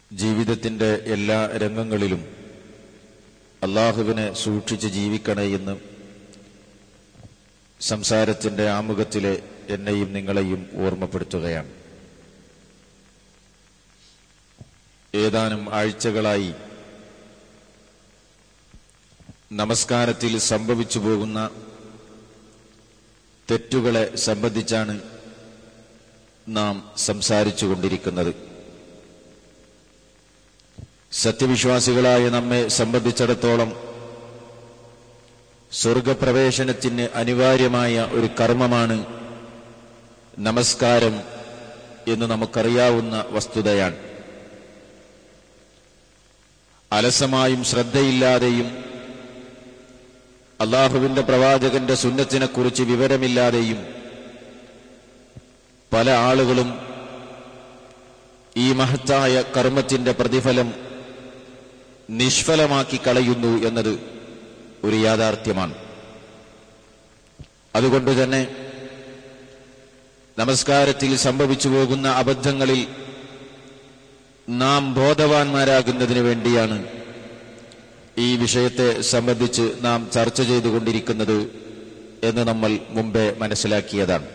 ജീവിതത്തിന്റെ എല്ലാ രംഗങ്ങളിലും അള്ളാഹുവിനെ സൂക്ഷിച്ച് ജീവിക്കണേ എന്ന് സംസാരത്തിന്റെ ആമുഖത്തിലെ എന്നെയും നിങ്ങളെയും ഓർമ്മപ്പെടുത്തുകയാണ് ഏതാനും ആഴ്ചകളായി നമസ്കാരത്തിൽ സംഭവിച്ചു പോകുന്ന തെറ്റുകളെ സംബന്ധിച്ചാണ് നാം സംസാരിച്ചു കൊണ്ടിരിക്കുന്നത് സത്യവിശ്വാസികളായ നമ്മെ സംബന്ധിച്ചിടത്തോളം സ്വർഗപ്രവേശനത്തിന് അനിവാര്യമായ ഒരു കർമ്മമാണ് നമസ്കാരം എന്ന് നമുക്കറിയാവുന്ന വസ്തുതയാണ് അലസമായും ശ്രദ്ധയില്ലാതെയും അള്ളാഹുവിന്റെ പ്രവാചകന്റെ സുന്നത്തിനെക്കുറിച്ച് വിവരമില്ലാതെയും പല ആളുകളും ഈ മഹത്തായ കർമ്മത്തിന്റെ പ്രതിഫലം നിഷ്ഫലമാക്കി കളയുന്നു എന്നത് ഒരു യാഥാർത്ഥ്യമാണ് അതുകൊണ്ട് തന്നെ നമസ്കാരത്തിൽ സംഭവിച്ചു പോകുന്ന അബദ്ധങ്ങളിൽ നാം ബോധവാന്മാരാകുന്നതിന് വേണ്ടിയാണ് ഈ വിഷയത്തെ സംബന്ധിച്ച് നാം ചർച്ച ചെയ്തുകൊണ്ടിരിക്കുന്നത് എന്ന് നമ്മൾ മുമ്പേ മനസ്സിലാക്കിയതാണ്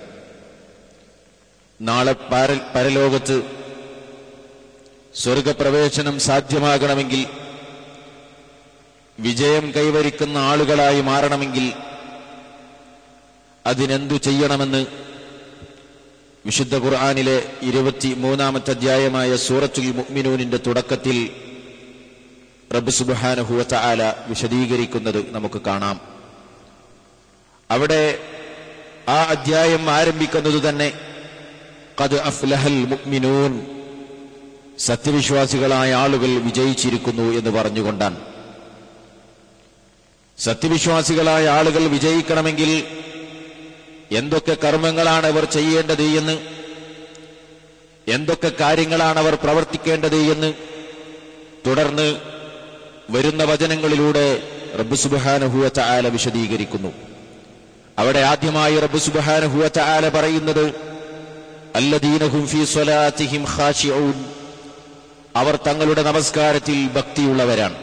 നാളെ പാര- പരലോകത്ത് സ്വർഗപ്രവേശനം സാധ്യമാകണമെങ്കിൽ വിജയം കൈവരിക്കുന്ന ആളുകളായി മാറണമെങ്കിൽ അതിനെന്തു ചെയ്യണമെന്ന് വിശുദ്ധ ഖുർആാനിലെ ഇരുപത്തി മൂന്നാമത്തെ അധ്യായമായ സൂറത്തുൽ മുഅ്മിനൂനിന്റെ തുടക്കത്തിൽ റബ്ബ് സുബ്ഹാനഹു ആല വിശദീകരിക്കുന്നത് നമുക്ക് കാണാം അവിടെ ആ അധ്യായം ആരംഭിക്കുന്നത് തന്നെ ഖദ് അഫ്ലഹൽ മുഅ്മിനൂൻ സത്യവിശ്വാസികളായ ആളുകൾ വിജയിച്ചിരിക്കുന്നു എന്ന് പറഞ്ഞുകൊണ്ടാണ് സത്യവിശ്വാസികളായ ആളുകൾ വിജയിക്കണമെങ്കിൽ എന്തൊക്കെ കർമ്മങ്ങളാണ് അവർ ചെയ്യേണ്ടത് എന്ന് എന്തൊക്കെ കാര്യങ്ങളാണ് അവർ പ്രവർത്തിക്കേണ്ടത് എന്ന് തുടർന്ന് വരുന്ന വചനങ്ങളിലൂടെ റബ്ബ് സുബാനഹുവച്ച ആല വിശദീകരിക്കുന്നു അവിടെ ആദ്യമായി റബ്ബ് സുബാനഹുവച്ച ആല പറയുന്നത് അല്ലദീനഹും ഫീ സ്വലാത്തിഹിം ഖാശിഊൻ അവർ തങ്ങളുടെ നമസ്കാരത്തിൽ ഭക്തിയുള്ളവരാണ്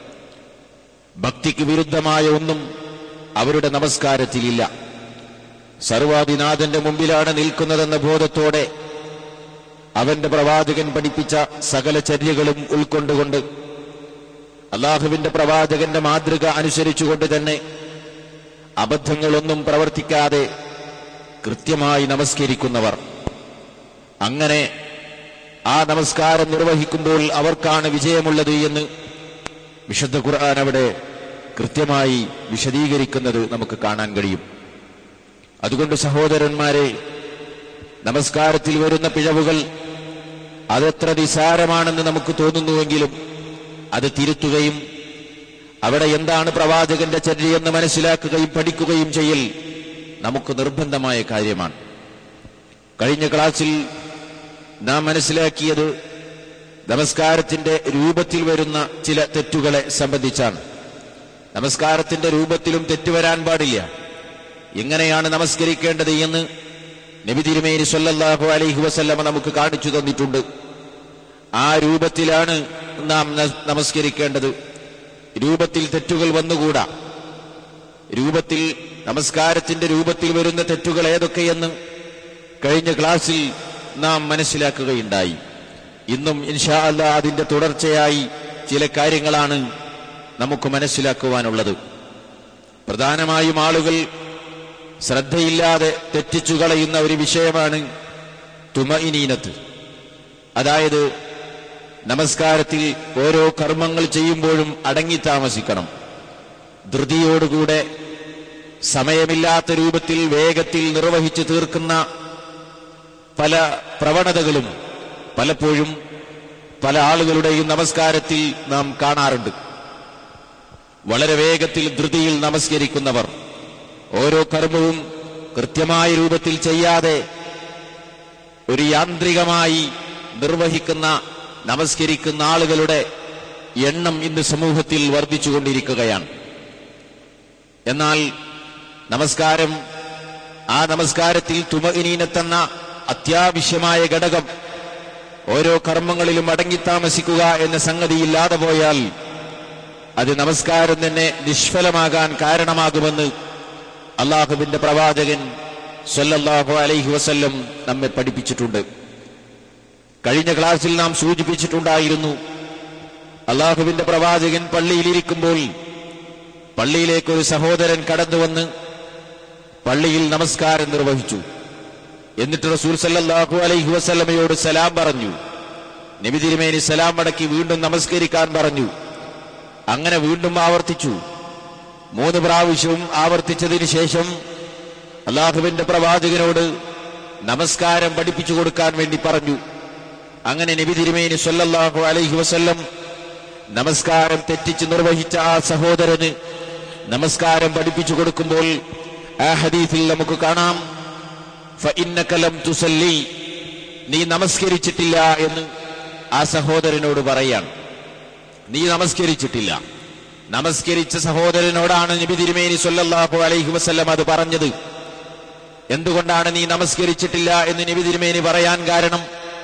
ഭക്തിക്ക് വിരുദ്ധമായ ഒന്നും അവരുടെ നമസ്കാരത്തിലില്ല സർവാദിനാഥന്റെ മുമ്പിലാണ് നിൽക്കുന്നതെന്ന ബോധത്തോടെ അവന്റെ പ്രവാചകൻ പഠിപ്പിച്ച സകല ചര്യകളും ഉൾക്കൊണ്ടുകൊണ്ട് അള്ളാഹുവിന്റെ പ്രവാചകന്റെ മാതൃക അനുസരിച്ചുകൊണ്ട് തന്നെ അബദ്ധങ്ങളൊന്നും പ്രവർത്തിക്കാതെ കൃത്യമായി നമസ്കരിക്കുന്നവർ അങ്ങനെ ആ നമസ്കാരം നിർവഹിക്കുമ്പോൾ അവർക്കാണ് വിജയമുള്ളത് എന്ന് വിശുദ്ധ ഖുർആൻ അവിടെ കൃത്യമായി വിശദീകരിക്കുന്നത് നമുക്ക് കാണാൻ കഴിയും അതുകൊണ്ട് സഹോദരന്മാരെ നമസ്കാരത്തിൽ വരുന്ന പിഴവുകൾ അതെത്ര നിസാരമാണെന്ന് നമുക്ക് തോന്നുന്നുവെങ്കിലും അത് തിരുത്തുകയും അവിടെ എന്താണ് പ്രവാചകന്റെ ചര്യയെന്ന് മനസ്സിലാക്കുകയും പഠിക്കുകയും ചെയ്യൽ നമുക്ക് നിർബന്ധമായ കാര്യമാണ് കഴിഞ്ഞ ക്ലാസ്സിൽ നാം മനസ്സിലാക്കിയത് നമസ്കാരത്തിന്റെ രൂപത്തിൽ വരുന്ന ചില തെറ്റുകളെ സംബന്ധിച്ചാണ് നമസ്കാരത്തിന്റെ രൂപത്തിലും തെറ്റുവരാൻ പാടില്ല എങ്ങനെയാണ് നമസ്കരിക്കേണ്ടത് എന്ന് നബി തിരുമേനി സല്ലല്ലാഹു അലൈഹി വസല്ലമ നമുക്ക് കാണിച്ചു തന്നിട്ടുണ്ട് ആ രൂപത്തിലാണ് നാം ന- നമസ്കരിക്കേണ്ടത് രൂപത്തിൽ തെറ്റുകൾ വന്നുകൂടാ രൂപത്തിൽ നമസ്കാരത്തിന്റെ രൂപത്തിൽ വരുന്ന തെറ്റുകൾ ഏതൊക്കെയെന്ന് കഴിഞ്ഞ ക്ലാസ്സിൽ നാം മനസ്സിലാക്കുകയുണ്ടായി ഇന്നും ഇൻഷാ അല്ല അതിന്റെ തുടർച്ചയായി ചില കാര്യങ്ങളാണ് നമുക്ക് മനസ്സിലാക്കുവാനുള്ളത് പ്രധാനമായും ആളുകൾ ശ്രദ്ധയില്ലാതെ തെറ്റിച്ചു കളയുന്ന ഒരു വിഷയമാണ് തുമഇനീനത്ത് അതായത് നമസ്കാരത്തിൽ ഓരോ കർമ്മങ്ങൾ ചെയ്യുമ്പോഴും അടങ്ങി താമസിക്കണം ധൃതിയോടുകൂടെ സമയമില്ലാത്ത രൂപത്തിൽ വേഗത്തിൽ നിർവഹിച്ചു തീർക്കുന്ന പല പ്രവണതകളും പലപ്പോഴും പല ആളുകളുടെയും നമസ്കാരത്തിൽ നാം കാണാറുണ്ട് വളരെ വേഗത്തിൽ ധൃതിയിൽ നമസ്കരിക്കുന്നവർ ഓരോ കർമ്മവും കൃത്യമായ രൂപത്തിൽ ചെയ്യാതെ ഒരു യാന്ത്രികമായി നിർവഹിക്കുന്ന നമസ്കരിക്കുന്ന ആളുകളുടെ എണ്ണം ഇന്ന് സമൂഹത്തിൽ വർദ്ധിച്ചുകൊണ്ടിരിക്കുകയാണ് എന്നാൽ നമസ്കാരം ആ നമസ്കാരത്തിൽ തുമഇനീനത്തെന്ന അത്യാവശ്യമായ ഘടകം ഓരോ കർമ്മങ്ങളിലും അടങ്ങിത്താമസിക്കുക എന്ന സംഗതി ഇല്ലാതെ പോയാൽ അത് നമസ്കാരം തന്നെ നിഷ്ഫലമാകാൻ കാരണമാകുമെന്ന് അള്ളാഹുവിന്റെ പ്രവാചകൻ സല്ലല്ലാഹു അലൈഹി വസല്ലം നമ്മെ പഠിപ്പിച്ചിട്ടുണ്ട് കഴിഞ്ഞ ക്ലാസ്സിൽ നാം സൂചിപ്പിച്ചിട്ടുണ്ടായിരുന്നു അള്ളാഹുവിന്റെ പ്രവാചകൻ പള്ളിയിലിരിക്കുമ്പോൾ പള്ളിയിലേക്ക് ഒരു സഹോദരൻ കടന്നുവന്ന് പള്ളിയിൽ നമസ്കാരം നിർവഹിച്ചു എന്നിട്ട് റസൂൽ സല്ലല്ലാഹു അലൈഹി വസല്ലമയോട് സലാം പറഞ്ഞു നബി തിരുമേനി സലാം മടക്കി വീണ്ടും നമസ്കരിക്കാൻ പറഞ്ഞു അങ്ങനെ വീണ്ടും ആവർത്തിച്ചു മൂന്ന് പ്രാവശ്യവും ആവർത്തിച്ചതിന് ശേഷം അള്ളാഹുവിന്റെ പ്രവാചകനോട് നമസ്കാരം പഠിപ്പിച്ചു കൊടുക്കാൻ വേണ്ടി പറഞ്ഞു അങ്ങനെ നബി തിരുമേനി സല്ലല്ലാഹു അലൈഹി വസല്ലം നമസ്കാരം തെറ്റിച്ച് നിർവഹിച്ച ആ സഹോദരന് നമസ്കാരം പഠിപ്പിച്ചു കൊടുക്കുമ്പോൾ ആ ഹദീസിൽ നമുക്ക് കാണാം فإنك لم تصلي നീ നമസ്കരിച്ചിട്ടില്ല എന്ന് ആ സഹോദരനോട് പറയാൻ നീ നമസ്കരിച്ചിട്ടില്ല നമസ്കരിച്ച സഹോദരനോടാണ് നബി തിരുമേനി സല്ലല്ലാഹു അലൈഹി വസല്ലം അത് പറഞ്ഞത് എന്തുകൊണ്ടാണ് നീ നമസ്കരിച്ചിട്ടില്ല എന്ന് നബി തിരുമേനി പറയാൻ കാരണം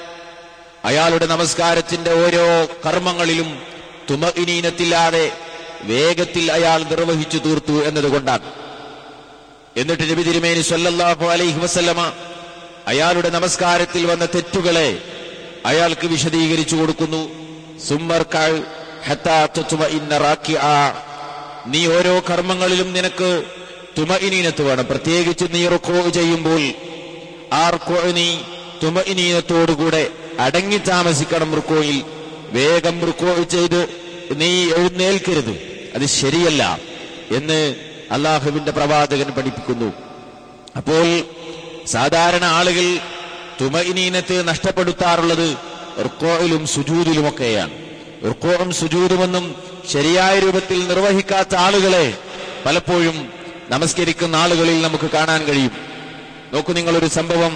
അയാളുടെ നമസ്കാരത്തിന്റെ ഓരോ കർമ്മങ്ങളിലും തുമഇനീനത്തില്ലാതെ വേഗത്തിൽ അയാൾ നിർവഹിച്ചു തീർത്തു എന്നതുകൊണ്ടാണ് എന്നിട്ട് നബി തിരുമേനി സല്ലല്ലാഹു അലൈഹി വസല്ലമ അയാളുടെ നമസ്കാരത്തിൽ വന്ന തെറ്റുകളെ അയാൾക്ക് വിശദീകരിച്ചു കൊടുക്കുന്നു സുമ്മർക്കാൾ ഹത്താ തുത്മഇന്ന റാക്കിആ. നീ ഓരോ കർമ്മങ്ങളിലും നിനക്ക് തുമഇനീനത്ത് വേണം പ്രത്യേകിച്ച് നീ റുക്കോ ചെയ്യുമ്പോൾ ആ റുക്കോ നീ തുമഇനീനത്തോടുകൂടെ അടങ്ങി താമസിക്കണം റുക്കോയിൽ വേഗം റുക്കോ ചെയ്ത് നീ എഴുന്നേൽക്കരുത് അത് ശരിയല്ല എന്ന് അള്ളാഹുവിന്റെ പ്രവാചകൻ പഠിപ്പിക്കുന്നു അപ്പോൾ സാധാരണ ആളുകൾ തുമഇനീനത്ത് നഷ്ടപ്പെടുത്താറുള്ളത് റുക്കോയിലും സുജൂദിലുമൊക്കെയാണ് റുക്കോവും സുജൂദുമൊന്നും ശരിയായ രൂപത്തിൽ നിർവഹിക്കാത്ത ആളുകളെ പലപ്പോഴും നമസ്കരിക്കുന്ന ആളുകളിൽ നമുക്ക് കാണാൻ കഴിയും നോക്കൂ നിങ്ങളൊരു സംഭവം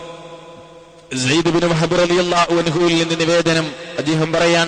സെയ്ദ് ബിൻ വഹബ് റളിയല്ലാഹു അൻഹുവിൽ നിന്ന് നിവേദനം അദ്ദേഹം പറയാണ്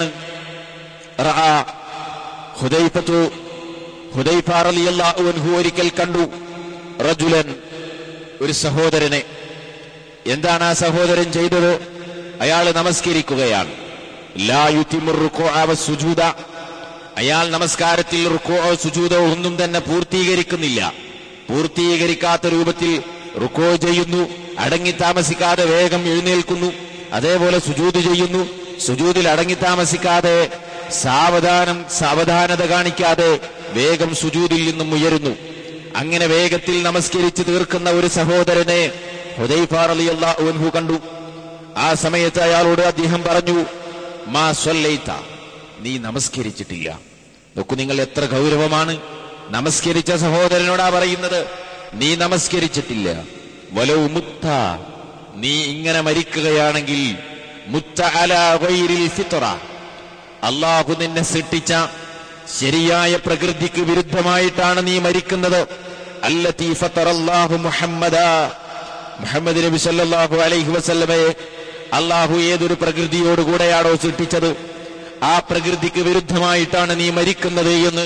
റഅ ഹുദൈഫത്തു ഹുദൈഫ റളിയല്ലാഹു അൻഹു ഒരിക്കൽ കണ്ടു റജുലൻ ഒരു സഹോദരനെ എന്താണ് ആ സഹോദരൻ ചെയ്തത് അയാൾ നമസ്കരിക്കുകയാണ് ലാ യുതിമു റുകൂഅ വസ്സുജൂദ അയാൾ നമസ്കാരത്തിൽ റുക്കോ സുജൂദോ ഒന്നും തന്നെ പൂർത്തീകരിക്കുന്നില്ല പൂർത്തീകരിക്കാത്ത രൂപത്തിൽ റുക്കോ ചെയ്യുന്നു അടങ്ങി താമസിക്കാതെ വേഗം എഴുന്നേൽക്കുന്നു അതേപോലെ സുജൂദ് ചെയ്യുന്നു സുജൂദിൽ അടങ്ങി താമസിക്കാതെ സാവധാനം സാവധാനത കാണിക്കാതെ വേഗം സുജൂദിൽ നിന്നും ഉയരുന്നു അങ്ങനെ വേഗത്തിൽ നമസ്കരിച്ച് തീർക്കുന്ന ഒരു സഹോദരനെ ഹുദൈഫാർ അലി അൻഹു കണ്ടു ആ സമയത്ത് അയാളോട് അദ്ദേഹം പറഞ്ഞു മാ സ്വല്ലൈത്ത നീ നമസ്കരിച്ചിട്ടില്ല നോക്കൂ നിങ്ങൾ എത്ര ഗൗരവമാണ് നമസ്കരിച്ച സഹോദരനോടാ പറയുന്നത് നീ നമസ്കരിച്ചിട്ടില്ല വലവ് മുത്ത നീ ഇങ്ങനെ മരിക്കുകയാണെങ്കിൽ മുത്ത അല ഗൈരിൽ ഫിത്ര അള്ളാഹു നിന്നെ സൃഷ്ടിച്ച ശരിയായ പ്രകൃതിക്ക് വിരുദ്ധമായിട്ടാണ് നീ മരിക്കുന്നത് അല്ലതീ ഫത്തറല്ലാഹു മുഹമ്മദ മുഹമ്മദ് നബി സല്ലല്ലാഹു അലൈഹി വസല്ലമയെ അള്ളാഹു ഏതൊരു പ്രകൃതിയോടുകൂടെയാണോ സൃഷ്ടിച്ചത് ആ പ്രകൃതിക്ക് വിരുദ്ധമായിട്ടാണ് നീ മരിക്കുന്നത് എന്ന്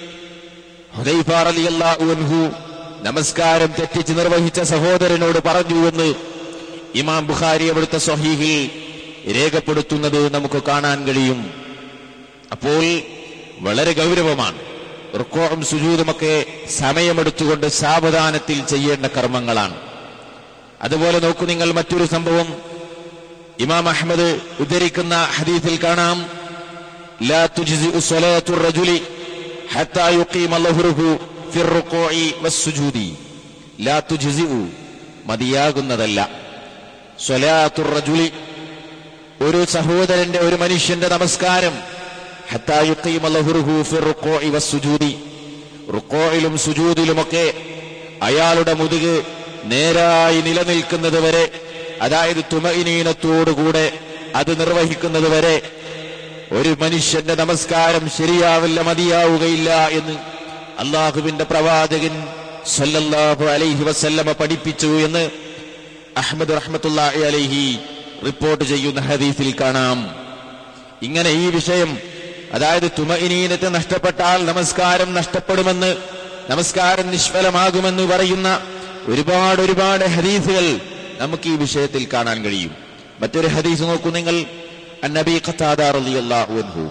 ഹുദൈഫാർ റളിയല്ലാഹു അൻഹു നമസ്കാരം തെറ്റിച്ച് നിർവഹിച്ച സഹോദരനോട് പറഞ്ഞു എന്ന് ഇമാം ബുഖാരി അവിടുത്തെ സ്വഹീഹിൽ രേഖപ്പെടുത്തുന്നത് നമുക്ക് കാണാൻ കഴിയും അപ്പോൾ വളരെ ഗൗരവമാണ് റുക്കോവും സുജൂതുമൊക്കെ സമയമെടുത്തുകൊണ്ട് സാവധാനത്തിൽ ചെയ്യേണ്ട കർമ്മങ്ങളാണ് അതുപോലെ നോക്കൂ നിങ്ങൾ മറ്റൊരു സംഭവം ഇമാം അഹമ്മദ് ഉദ്ധരിക്കുന്ന ഹദീസിൽ കാണാം لا تجزئ صلاة الرجل حتى يقيم ظهره في الركوع والسجود لا تجزئ മതിയാകുന്നതല്ല സ്വലാത്തുർ റജുലി ഒരു സഹോദരന്റെ ഒരു മനുഷ്യന്റെ നമസ്കാരം ഹത്താ യുഖീമ ലഹുറുഹു ഫി റുക്കോഇ വസ്സുജൂദി റുക്കോയിലും സുജൂദിലുമൊക്കെ അയാളുടെ മുതുക് നേരായി നിലനിൽക്കുന്നത് വരെ അതായത് തുമഇനീനത്തോടുകൂടെ അത് നിർവഹിക്കുന്നത് വരെ ഒരു മനുഷ്യന്റെ നമസ്കാരം ശരിയാവില്ല മതിയാവുകയില്ല എന്ന് അള്ളാഹുവിന്റെ പ്രവാചകൻ സല്ലല്ലാഹു അലൈഹി വസല്ലമ പഠിപ്പിച്ചു എന്ന് അഹമ്മദ് റഹ്മത്തുള്ളാഹി അലൈഹി റിപ്പോർട്ട് ചെയ്യുന്ന ഹദീസിൽ കാണാം ഇങ്ങനെ ഈ വിഷയം അതായത് തുമഇനീനത്തെ നഷ്ടപ്പെട്ടാൽ നമസ്കാരം നഷ്ടപ്പെടുമെന്ന് നമസ്കാരം നിഷ്ഫലമാകുമെന്ന് പറയുന്ന ഒരുപാട് ഒരുപാട് ഹദീസുകൾ നമുക്ക് ഈ വിഷയത്തിൽ കാണാൻ കഴിയും മറ്റൊരു ഹദീസ് നോക്കൂ നിങ്ങൾ അന്നബി ഖത്താദ റളിയല്ലാഹു അൻഹു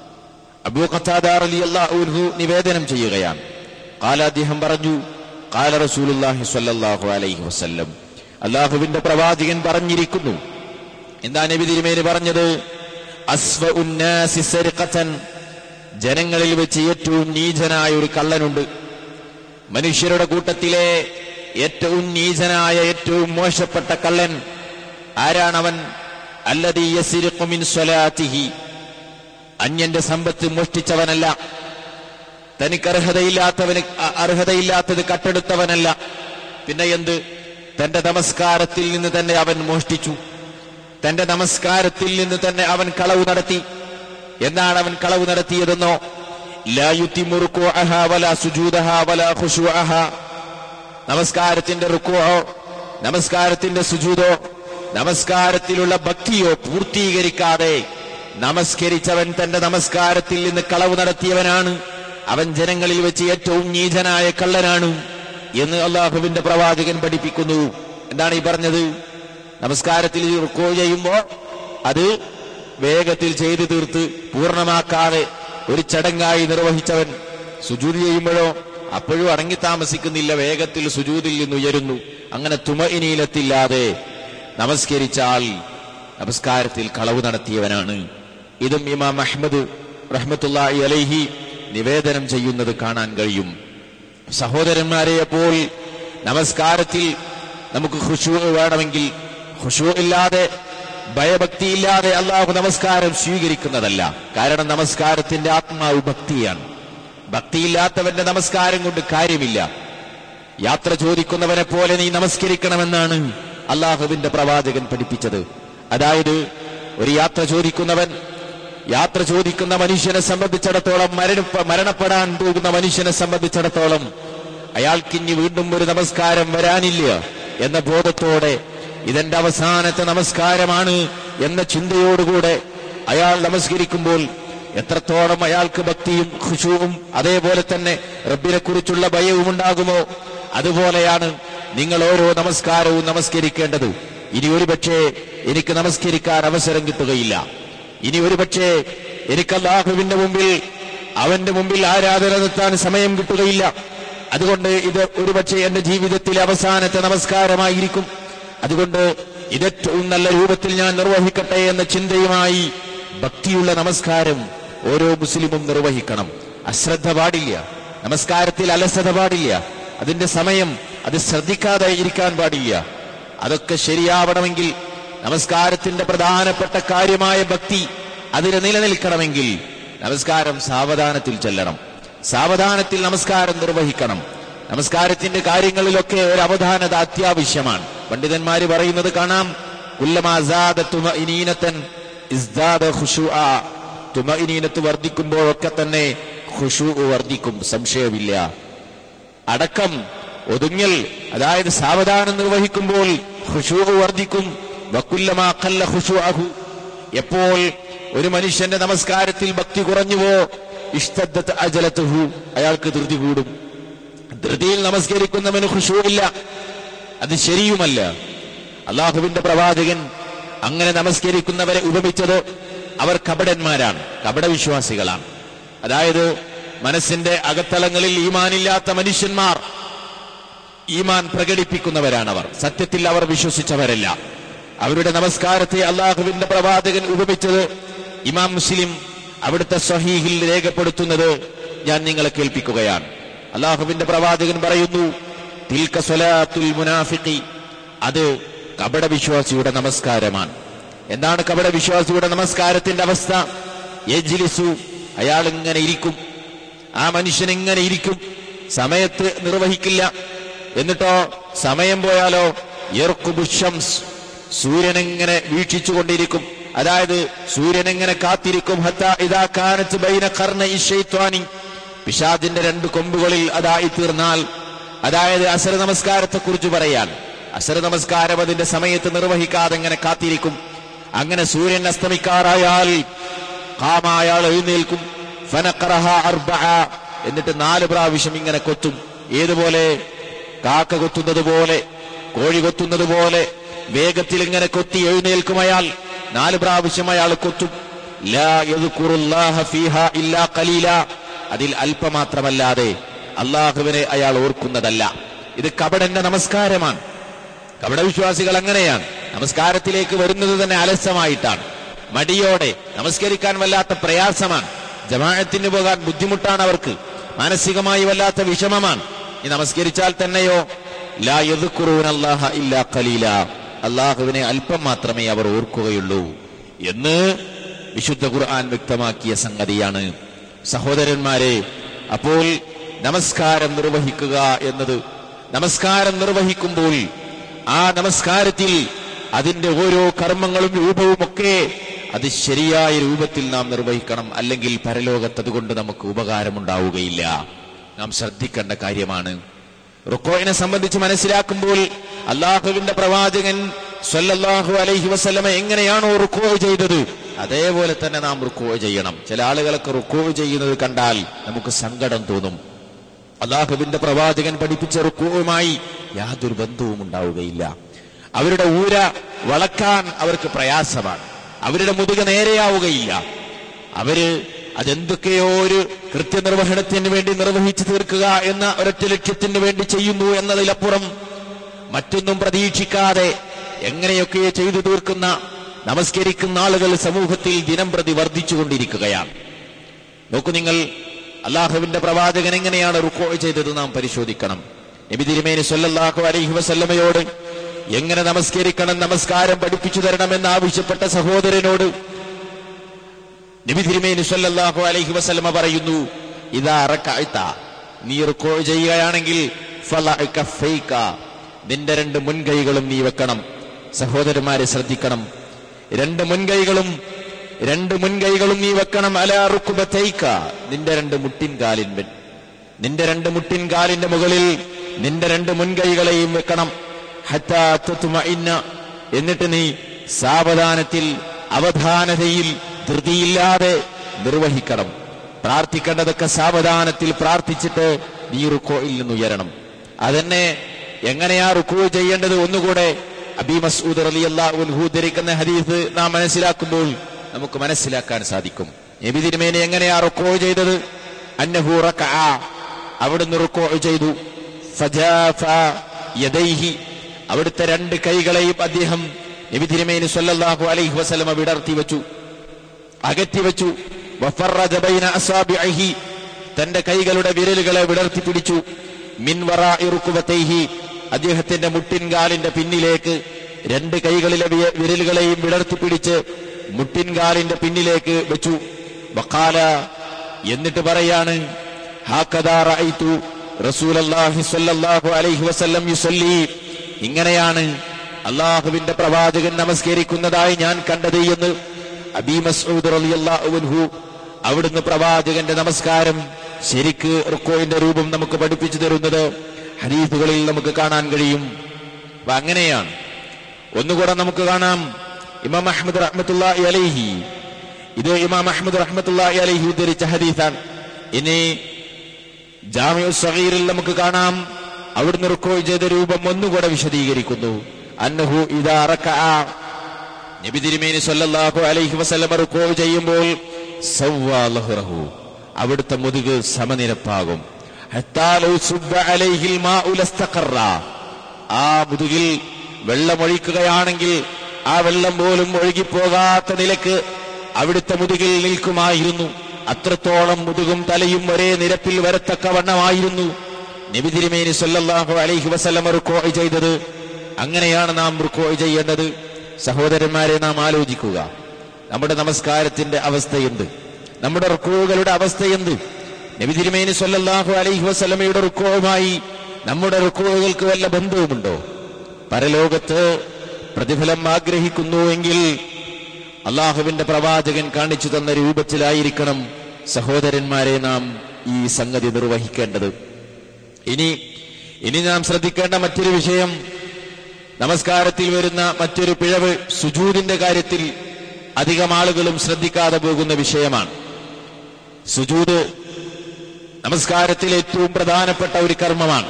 അബൂ ഖത്താദ റളിയല്ലാഹു അൻഹു നിവേദനം ചെയ്യുകയാണ് ഖാല അദ്ദേഹം പറഞ്ഞു ഖാല റസൂലുള്ളാഹി സ്വല്ലല്ലാഹു അലൈഹി വസല്ലം അല്ലാഹുവിന്റെ പ്രവാചകൻ പറഞ്ഞിരിക്കുന്നു എന്താ നബി തിരുമേനി പറഞ്ഞത് അസ്വ ഉന്നാസി സരിഖത്തൻ ജനങ്ങളിൽ വെച്ച് ഏറ്റവും നീചനായ ഒരു കള്ളനുണ്ട് മനുഷ്യരുടെ കൂട്ടത്തിലെ ഏറ്റവും നീചനായ ഏറ്റവും മോശപ്പെട്ട കള്ളൻ ആരാണവൻ അല്ലതീ യസിരിഖു മിൻ സ്വലാത്തിഹി അന്യന്റെ സമ്പത്ത് മോഷ്ടിച്ചവനല്ല തനിക്ക് അർഹതയില്ലാത്തവന് അ- അർഹതയില്ലാത്തത് കട്ടെടുത്തവനല്ല പിന്നെ എന്ത് തന്റെ നമസ്കാരത്തിൽ നിന്ന് തന്നെ അവൻ മോഷ്ടിച്ചു തന്റെ നമസ്കാരത്തിൽ നിന്ന് തന്നെ അവൻ കളവ് നടത്തി എന്താണ് അവൻ കളവ് നടത്തിയതെന്നോ ലാ യുത്തിമു റുകൂഅഹ വലാ സുജൂദഹ വലാ ഖുശൂഅഹ നമസ്കാരത്തിന്റെ റുക്കുവോ നമസ്കാരത്തിന്റെ സുജൂതോ നമസ്കാരത്തിലുള്ള ഭക്തിയോ പൂർത്തീകരിക്കാതെ നമസ്കരിച്ചവൻ തന്റെ നമസ്കാരത്തിൽ നിന്ന് കളവ് നടത്തിയവനാണ് അവൻ ജനങ്ങളിൽ വെച്ച് ഏറ്റവും നീചനായ കള്ളനാണ് എന്ന് അള്ളാഹുവിന്റെ പ്രവാചകൻ പഠിപ്പിക്കുന്നു എന്താണ് ഈ പറഞ്ഞത് നമസ്കാരത്തിൽ റുക്കോ ചെയ്യുമ്പോ അത് വേഗത്തിൽ ചെയ്തു തീർത്ത് പൂർണ്ണമാക്കാതെ ഒരു ചടങ്ങായി നിർവഹിച്ചവൻ സുജൂദ് ചെയ്യുമ്പോഴോ അപ്പോഴും അടങ്ങി താമസിക്കുന്നില്ല വേഗത്തിൽ സുജൂദിൽ നിന്ന് ഉയരുന്നു അങ്ങനെ തുമഇനീലത്തില്ലാതെ നമസ്കരിച്ച ആൾ നമസ്കാരത്തിൽ കളവ് നടത്തിയവനാണ് ഇതും ഇമാം അഹ്മദ് റഹ്മത്തുള്ളാഹി അലൈഹി നിവേദനം ചെയ്യുന്നത് കാണാൻ കഴിയും സഹോദരന്മാരെ അപ്പോൾ നമസ്കാരത്തിൽ നമുക്ക് ഖുശൂ വേണമെങ്കിൽ ഖുശൂ ഇല്ലാതെ ഭയഭക്തിയില്ലാതെ അള്ളാഹു നമസ്കാരം സ്വീകരിക്കുന്നതല്ല കാരണം നമസ്കാരത്തിന്റെ ആത്മാവ് ഭക്തിയാണ് ഭക്തിയില്ലാത്തവന്റെ നമസ്കാരം കൊണ്ട് കാര്യമില്ല യാത്ര ചോദിക്കുന്നവനെ പോലെ നീ നമസ്കരിക്കണമെന്നാണ് അള്ളാഹുവിന്റെ പ്രവാചകൻ പഠിപ്പിച്ചത് അതായത് ഒരു യാത്ര ചോദിക്കുന്നവൻ യാത്ര ചോദിക്കുന്ന മനുഷ്യനെ സംബന്ധിച്ചിടത്തോളം മരണപ്പ മരണപ്പെടാൻ പോകുന്ന മനുഷ്യനെ സംബന്ധിച്ചിടത്തോളം അയാൾക്കിനി വീണ്ടും ഒരു നമസ്കാരം വരാനില്ല എന്ന ബോധത്തോടെ ഇതെന്റെ അവസാനത്തെ നമസ്കാരമാണ് എന്ന ചിന്തയോടുകൂടെ അയാൾ നമസ്കരിക്കുമ്പോൾ എത്രത്തോളം അയാൾക്ക് ഭക്തിയും ഖുശുവും അതേപോലെ തന്നെ റബ്ബിനെ കുറിച്ചുള്ള ഭയവും ഉണ്ടാകുമോ അതുപോലെയാണ് നിങ്ങൾ ഓരോ നമസ്കാരവും നമസ്കരിക്കേണ്ടത് ഇനി ഒരുപക്ഷെ എനിക്ക് നമസ്കരിക്കാൻ അവസരം കിട്ടുകയില്ല ഇനി ഒരുപക്ഷെ എനിക്ക് അല്ലാഹുവിന്റെ മുമ്പിൽ അവന്റെ മുമ്പിൽ ആരാധന നിർത്താൻ സമയം കിട്ടുകയില്ല അതുകൊണ്ട് ഇത് ഒരുപക്ഷെ എന്റെ ജീവിതത്തിലെ അവസാനത്തെ നമസ്കാരമായിരിക്കും അതുകൊണ്ട് ഇതേറ്റവും നല്ല രൂപത്തിൽ ഞാൻ നിർവഹിക്കട്ടെ എന്ന ചിന്തയുമായി ഭക്തിയുള്ള നമസ്കാരം ഓരോ മുസ്ലിമും നിർവഹിക്കണം അശ്രദ്ധ പാടില്ല നമസ്കാരത്തിൽ അലസത പാടില്ല അതിന്റെ സമയം അത് ശ്രദ്ധിക്കാതെ ഇരിക്കാൻ പാടില്ല അതൊക്കെ ശരിയാവണമെങ്കിൽ നമസ്കാരത്തിന്റെ പ്രധാനപ്പെട്ട കാര്യമായ ഭക്തി അതിന് നിലനിൽക്കണമെങ്കിൽ നമസ്കാരം സാവധാനത്തിൽ ചെല്ലണം സാവധാനത്തിൽ നമസ്കാരം നിർവഹിക്കണം നമസ്കാരത്തിന്റെ കാര്യങ്ങളിലൊക്കെ ഒരു അവധാനത അത്യാവശ്യമാണ് പണ്ഡിതന്മാര് പറയുന്നത് കാണാം കുല്ലമാസാദ തുമഇനീനത്തൻ ഇസ്ദാദ ഖുശൂഅ തുമഇനീനത്ത് വർദ്ധിക്കുമ്പോഴൊക്കെ തന്നെ ഖുശൂ വർദ്ധിക്കും സംശയമില്ല അടക്കം ഒതുങ്ങൽ അതായത് സാവധാനം നിർവഹിക്കുമ്പോൾ ഖുശൂ വർദ്ധിക്കും വക്കുല്ലമാ ഖല്ല ഖുശൂഅഹു എപ്പോൾ ഒരു മനുഷ്യന്റെ നമസ്കാരത്തിൽ ഭക്തി കുറഞ്ഞുവോ ഇഷ്ടദ്ദത്ത് അജലത്തുഹു അയാൾക്ക് ധൃതി കൂടും ധൃതിയിൽ നമസ്കരിക്കുന്നവന് ഖുശൂഇല്ല അത് ശരിയുമല്ല അള്ളാഹുവിന്റെ പ്രവാചകൻ അങ്ങനെ നമസ്കരിക്കുന്നവരെ ഉപമിച്ചത് അവർ കപടന്മാരാണ് കപടവിശ്വാസികളാണ് അതായത് മനസ്സിന്റെ അകത്തളങ്ങളിൽ ഈമാനില്ലാത്ത മനുഷ്യന്മാർ ഈമാൻ പ്രകടിപ്പിക്കുന്നവരാണവർ സത്യത്തിൽ അവർ വിശ്വസിച്ചവരല്ല അവരുടെ നമസ്കാരത്തെ അള്ളാഹുവിന്റെ പ്രവാചകൻ ഉപമിച്ചത് ഇമാം മുസ്ലിം അവിടുത്തെ സ്വഹീഹിൽ രേഖപ്പെടുത്തുന്നത് ഞാൻ നിങ്ങളെ കേൾപ്പിക്കുകയാണ് അള്ളാഹുവിന്റെ പ്രവാചകൻ പറയുന്നു തിൽക സ്വലാത്തുൽ മുനാഫിഖി അത് കപടവിശ്വാസിയുടെ നമസ്കാരമാണ് എന്താണ് കപടവിശ്വാസിയുടെ നമസ്കാരത്തിന്റെ അവസ്ഥ യജ്ലിസു അയാൾ ഇങ്ങനെ ഇരിക്കും ആ മനുഷ്യൻ ഇങ്ങനെ ഇരിക്കും സമയത്ത് നിർവഹിക്കില്ല എന്നിട്ടോ സമയം പോയാലോ യർക്കുബു ഷംസ് സൂര്യൻ എങ്ങനെ വീക്ഷിച്ചുകൊണ്ടിരിക്കും അതായത് സൂര്യൻ എങ്ങനെ കാത്തിരിക്കും ഹത്ത ഇതാ കാനത്ത് ബൈന കർണ ഇഷയ്ത്വാനി പിശാദിന്റെ രണ്ട് കൊമ്പുകളിൽ അതായി തീർന്നാൽ അതായത് അസര നമസ്കാരത്തെ കുറിച്ച് പറയാൻ അസര നമസ്കാരം അതിന്റെ സമയത്ത് നിർവഹിക്കാതെ എങ്ങനെ കാത്തിരിക്കും അങ്ങനെ സൂര്യൻ അസ്തമിക്കാറായാൽ കാമ അയാൾ എഴുന്നേൽക്കും ഫനഖറഹ അർബഅ എന്നിട്ട് നാല് പ്രാവശ്യം ഇങ്ങനെ കൊത്തും ഏതുപോലെ കാക്ക കൊത്തുന്നത് പോലെ കോഴി കൊത്തുന്നത് പോലെ വേഗത്തിൽ ഇങ്ങനെ കൊത്തി എഴുന്നേൽക്കും അയാൾ നാല് പ്രാവശ്യം അയാൾ കൊത്തും ലാ യദ്കുറുല്ലാഹ ഫീഹാ ഇല്ലാ ഖലീല അതിൽ അല്പമാത്രമല്ലാതെ അള്ളാഹുവിനെ അയാൾ ഓർക്കുന്നതല്ല ഇത് കപടന്റെ നമസ്കാരമാണ് കപടവിശ്വാസികൾ അങ്ങനെയാണ് നമസ്കാരത്തിലേക്ക് വരുന്നത് തന്നെ അലസമായിട്ടാണ് മടിയോടെ നമസ്കരിക്കാൻ വല്ലാത്ത പ്രയാസമാണ് ജമാഅത്തിന് പോകാൻ ബുദ്ധിമുട്ടാണ് അവർക്ക് മാനസികമായി വല്ലാത്ത വിഷമമാണ് ഈ നമസ്കരിച്ചാൽ തന്നെയോ ലാ യദ്കുറൂന അല്ലാഹ ഇല്ലാ ഖലീല അള്ളാഹുവിനെ അല്പം മാത്രമേ അവർ ഓർക്കുകയുള്ളൂ എന്ന് വിശുദ്ധ ഖുർആൻ വ്യക്തമാക്കിയ സംഗതിയാണ് സഹോദരന്മാരെ അപ്പോൾ നമസ്കാരം നിർവഹിക്കുക എന്നത് നമസ്കാരം നിർവഹിക്കുമ്പോൾ ആ നമസ്കാരത്തിൽ അതിന്റെ ഓരോ കർമ്മങ്ങളും രൂപവും ഒക്കെ അത് ശരിയായ രൂപത്തിൽ നാം നിർവഹിക്കണം അല്ലെങ്കിൽ പരലോകത്ത് അതുകൊണ്ട് നമുക്ക് ഉപകാരമുണ്ടാവുകയില്ല നാം ശ്രദ്ധിക്കേണ്ട കാര്യമാണ് റുക്കോയിനെ സംബന്ധിച്ച് മനസ്സിലാക്കുമ്പോൾ അള്ളാഹുവിന്റെ പ്രവാചകൻ സ്വല്ലല്ലാഹു അലൈഹി വസല്ലമ എങ്ങനെയാണോ റുക്കോ ചെയ്തത് അതേപോലെ തന്നെ നാം റുക്കോ ചെയ്യണം ചില ആളുകളൊക്കെ റുക്കോ ചെയ്യുന്നത് കണ്ടാൽ നമുക്ക് സങ്കടം തോന്നും അള്ളാഹുവിന്റെ പ്രവാചകൻ പഠിപ്പിച്ച റുക്കുവുമായി യാതൊരു ബന്ധവും ഉണ്ടാവുകയില്ല അവരുടെ ഊര വളക്കാൻ അവർക്ക് പ്രയാസമാണ് അവരുടെ മുതുക നേരെയാവുകയില്ല അവര് അതെന്തൊക്കെയോ ഒരു കൃത്യനിർവഹണത്തിന് വേണ്ടി നിർവഹിച്ചു തീർക്കുക എന്ന ഒരൊറ്റ ലക്ഷ്യത്തിന് വേണ്ടി ചെയ്യുന്നു എന്നതിലപ്പുറം മറ്റൊന്നും പ്രതീക്ഷിക്കാതെ എങ്ങനെയൊക്കെ ചെയ്തു തീർക്കുന്ന നമസ്കരിക്കുന്ന ആളുകൾ സമൂഹത്തിൽ ദിനം പ്രതി വർദ്ധിച്ചുകൊണ്ടിരിക്കുകയാണ് നോക്കൂ നിങ്ങൾ അള്ളാഹുവിന്റെ പ്രവാചകൻ എങ്ങനെയാണ് റുക്കോ ചെയ്തത് നാം പരിശോധിക്കണം നബി തിരുമേനി സല്ലല്ലാഹു അലൈഹി വസല്ലമയോട് എങ്ങനെ നമസ്കരിക്കണം നമസ്കാരം പഠിപ്പിച്ചു തരണമെന്ന് ആവശ്യപ്പെട്ട സഹോദരനോട് നബി തിരുമേനി സല്ലല്ലാഹു അലൈഹി വസല്ലമ പറയുന്നു ഇതാ റക്കഅത നീ റുക്കോ ചെയ്യുകയാണെങ്കിൽ ഫലഅ കഫൈക നിന്റെ രണ്ട് മുൻകൈകളും നീ വെക്കണം സഹോദരന്മാരെ ശ്രദ്ധിക്കണം രണ്ട് മുൻകൈകളും രണ്ട് മുൻകൈകളും നീ വെക്കണം അല റുക്കുബത്തൈക്ക നിന്റെ രണ്ട് മുട്ടിൻ കാലിൻമേൽ നിന്റെ രണ്ട് മുട്ടിൻ കാലിന്റെ മുകളിൽ നിന്റെ രണ്ട് മുൻകൈകളെയും വെക്കണം ഹത്താ തത്മഇന്ന എന്നിട്ട് നീ സാവധാനത്തിൽ അവധാനതയിൽ ധൃതിയില്ലാതെ നിർവഹിക്കണം പ്രാർത്ഥിക്കേണ്ടതൊക്കെ സാവധാനത്തിൽ പ്രാർത്ഥിച്ചിട്ട് നീ റുക്കോയിൽ നിന്ന് ഉയരണം അതെന്നെ എങ്ങനെയാ റുക്കോ ചെയ്യേണ്ടത് ഒന്നുകൂടെ അബി മസൂദ് അലി അള്ളാഹു ധരിക്കുന്ന ഹദീസ് നാം മനസ്സിലാക്കുമ്പോൾ നമുക്ക് മനസ്സിലാക്കാൻ സാധിക്കും നബി തിരുമേനി എങ്ങനെയാ റുക്കോ ചെയ്തത് അന്നഹു റക്കഅ അവിടുന്ന് റുക്കോ ചെയ്തു ഫജാഫ യദൈഹി അവിടുത്തെ രണ്ട് കൈകളെയും അദ്ദേഹം നബി തിരുമേനി സല്ലല്ലാഹു അലൈഹി വസല്ലമ വിടർത്തി വെച്ചു അകറ്റി വെച്ചു വഫറജ ബൈന അസാബിഅഹി തന്റെ കൈകളുടെ വിരലുകളെ വിടർത്തി പിടിച്ചു മിൻ വറാഇ റുക്ബതൈഹി അദ്ദേഹത്തിന്റെ മുട്ടിൻകാലിന്റെ പിന്നിലേക്ക് രണ്ട് കൈകളിലെ വിയ- വിരലുകളെയും വിടർത്തി പിടിച്ച് മുട്ടിൻകാലിന്റെ പിന്നിലേക്ക് വെച്ചു വഖാല എന്നിട്ട് പറയാണ് ഹാക്കദാ റഅയ്തു റസൂലല്ലാഹി സ്വല്ലല്ലാഹു അലൈഹി വസല്ലം യുസല്ലി ഇങ്ങനെയാണ് അള്ളാഹുവിന്റെ പ്രവാചകൻ നമസ്കരിക്കുന്നതായി ഞാൻ കണ്ടത് എന്ന് അബി മസ്ഊദ് റളിയല്ലാഹു അൻഹു അവിടുന്ന് പ്രവാചകന്റെ നമസ്കാരം ശരിക്ക് റുക്കോയിന്റെ രൂപം നമുക്ക് പഠിപ്പിച്ചു തരുന്നത് ഹരീഫുകളിൽ നമുക്ക് കാണാൻ കഴിയും അപ്പൊ അങ്ങനെയാണ് ഒന്നുകൂടെ നമുക്ക് കാണാം ഇമാം അഹമ്മദ് റഹ്മത്തുള്ളാഹി അലൈഹി ഇത് ഇമാം അഹമ്മദ് റഹ്മത്തുള്ളാഹി അലൈഹി ഉദ്ധരിച്ച ഹദീസാണ് ഇനി ജാമിഉ സഗീറിൽ നമുക്ക് കാണാം അവിടുന്ന് റുക്കോ ചെയ്ത രൂപം ഒന്നുകൂടെ വിശദീകരിക്കുന്നു അന്നഹു ഇദാ റക്കഅ നബി തിരുമേനി സല്ലല്ലാഹു അലൈഹി വസല്ലമ റുക്കോ ചെയ്യുമ്പോൾ സവ്വാ ലഹ്റഹു അവിടുത്തെ മുതുക് സമനിരപ്പാകും ഹത്താ ലൗ സുബ്ബ അലൈഹിൽ മാഉ ലസ്തഖറ ആ മുതുകിൽ വെള്ളമൊഴിക്കുകയാണെങ്കിൽ ആ വെള്ളം പോലും ഒഴുകിപ്പോകാത്ത നിലക്ക് അവിടുത്തെ മുതുകിൽ നിൽക്കുമായിരുന്നു അത്രത്തോളം മുതുകും തലയും ഒരേ നിരപ്പിൽ വരത്തക്കവണ്ണമായിരുന്നു നബി തിരുമേനി സല്ലല്ലാഹു അലൈഹി വസല്ലമ റുക്കോ ചെയ്തത് അങ്ങനെയാണ് നാം റുക്കോ ചെയ്യേണ്ടത് സഹോദരന്മാരെ നാം ആലോചിക്കുക നമ്മുടെ നമസ്കാരത്തിന്റെ അവസ്ഥ എന്ത് നമ്മുടെ റുക്കോകളുടെ അവസ്ഥ എന്ത് നബി തിരുമേനി സല്ലല്ലാഹു അലൈഹി വസല്ലമയുടെ റുക്കോവുമായി നമ്മുടെ റുക്കോകൾക്ക് വല്ല ബന്ധവുമുണ്ടോ പരലോകത്ത് പ്രതിഫലം ആഗ്രഹിക്കുന്നുവെങ്കിൽ അള്ളാഹുവിന്റെ പ്രവാചകൻ കാണിച്ചു തന്ന രൂപത്തിലായിരിക്കണം സഹോദരന്മാരെ നാം ഈ സംഗതി നിർവഹിക്കേണ്ടത് ഇനി ഇനി നാം ശ്രദ്ധിക്കേണ്ട മറ്റൊരു വിഷയം നമസ്കാരത്തിൽ വരുന്ന മറ്റൊരു പിഴവ് സുജൂദിന്റെ കാര്യത്തിൽ അധികം ആളുകളും ശ്രദ്ധിക്കാതെ പോകുന്ന വിഷയമാണ് സുജൂദ് നമസ്കാരത്തിൽ ഏറ്റവും പ്രധാനപ്പെട്ട ഒരു കർമ്മമാണ്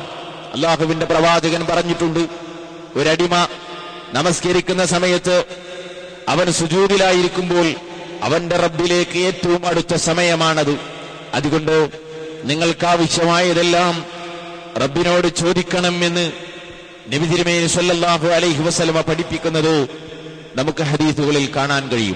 അള്ളാഹുവിന്റെ പ്രവാചകൻ പറഞ്ഞിട്ടുണ്ട് ഒരടിമ നമസ്കരിക്കുന്ന സമയത്ത് അവൻ സുജൂതിലായിരിക്കുമ്പോൾ അവന്റെ റബ്ബിലേക്ക് ഏറ്റവും അടുത്ത സമയമാണത് അതുകൊണ്ട് നിങ്ങൾക്കാവശ്യമായതെല്ലാം റബ്ബിനോട് ചോദിക്കണമെന്ന് നബി തിരുമേനി സല്ലല്ലാഹു അലൈഹി വസല്ലമ പഠിപ്പിക്കുന്നത് നമുക്ക് ഹദീസുകളിൽ കാണാൻ കഴിയും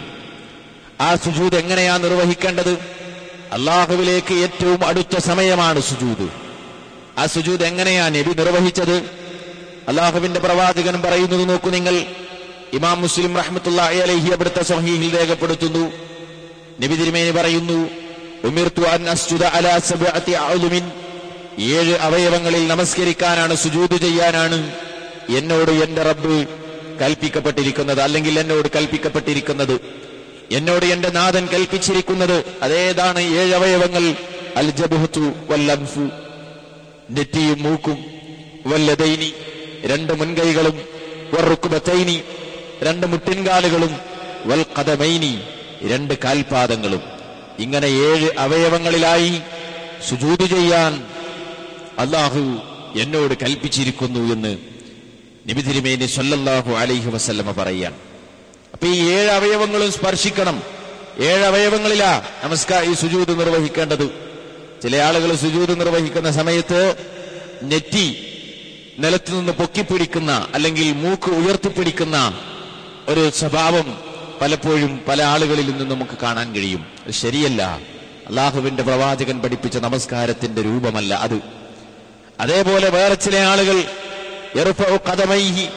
ആ സുജൂദ് എങ്ങനെയാ നിർവഹിക്കേണ്ടത് അള്ളാഹുവിലേക്ക് ഏറ്റവും അടുത്ത സമയമാണ് സുജൂദ് ആ സുജൂദ് എങ്ങനെയാ നബി നിർവഹിച്ചത് അള്ളാഹുവിന്റെ പ്രവാചകൻ പറയുന്നത് നോക്കൂ നിങ്ങൾ ഇമാം മുസ്ലിം റഹ്മത്തുള്ളാഹി അലൈഹി അവിടുത്തെ സഹീഹിൽ രേഖപ്പെടുത്തുന്നു നബി തിരുമേനി പറയുന്നു ഉമിർത്തു അൻ അസ്ജുദ അലാ സബ്അത്തി അഅ്ലുമിൻ ഏഴ് അവയവങ്ങളിൽ നമസ്കരിക്കാനാണ് സുജൂദ് ചെയ്യാനാണ് എന്നോട് എന്റെ റബ്ബ് കൽപ്പിക്കപ്പെട്ടിരിക്കുന്നത് അല്ലെങ്കിൽ എന്നോട് കൽപ്പിക്കപ്പെട്ടിരിക്കുന്നത് എന്നോട് എന്റെ നാഥൻ കൽപ്പിച്ചിരിക്കുന്നത് അതേതാണ് ഏഴ് അവയവങ്ങൾ അൽ ജബഹത്തു വല്ലൻഫു നെറ്റിയും മൂക്കും വല്ലതൈനി രണ്ട് മുൻകൈകളും വറുക്കുബത്തൈനി രണ്ട് മുട്ടിൻകാലുകളും വൽ കഥമൈനി രണ്ട് കാൽപാദങ്ങളും ഇങ്ങനെ ഏഴ് അവയവങ്ങളിലായി സുജൂത് ചെയ്യാൻ അള്ളാഹു എന്നോട് കൽപ്പിച്ചിരിക്കുന്നു എന്ന് നബി തിരുമേനി സല്ലല്ലാഹു അലൈഹി വസല്ലമ പറയാൻ അപ്പൊ ഈ ഏഴ് അവയവങ്ങളും സ്പർശിക്കണം ഏഴ് അവയവങ്ങളിലാ നമസ്കാര ഈ സുജൂത് നിർവഹിക്കേണ്ടത് ചില ആളുകൾ സുജൂത് നിർവഹിക്കുന്ന സമയത്ത് നെറ്റി നിലത്തു നിന്ന് പൊക്കിപ്പിടിക്കുന്ന അല്ലെങ്കിൽ മൂക്ക് ഉയർത്തിപ്പിടിക്കുന്ന ഒരു സ്വഭാവം പലപ്പോഴും പല ആളുകളിൽ നിന്ന് നമുക്ക് കാണാൻ കഴിയും അത് ശരിയല്ല അള്ളാഹുവിന്റെ പ്രവാചകൻ പഠിപ്പിച്ച നമസ്കാരത്തിന്റെ രൂപമല്ല അത് അതേപോലെ വേറെ ചില ആളുകൾ യർഫഉ ഖദമൈഹി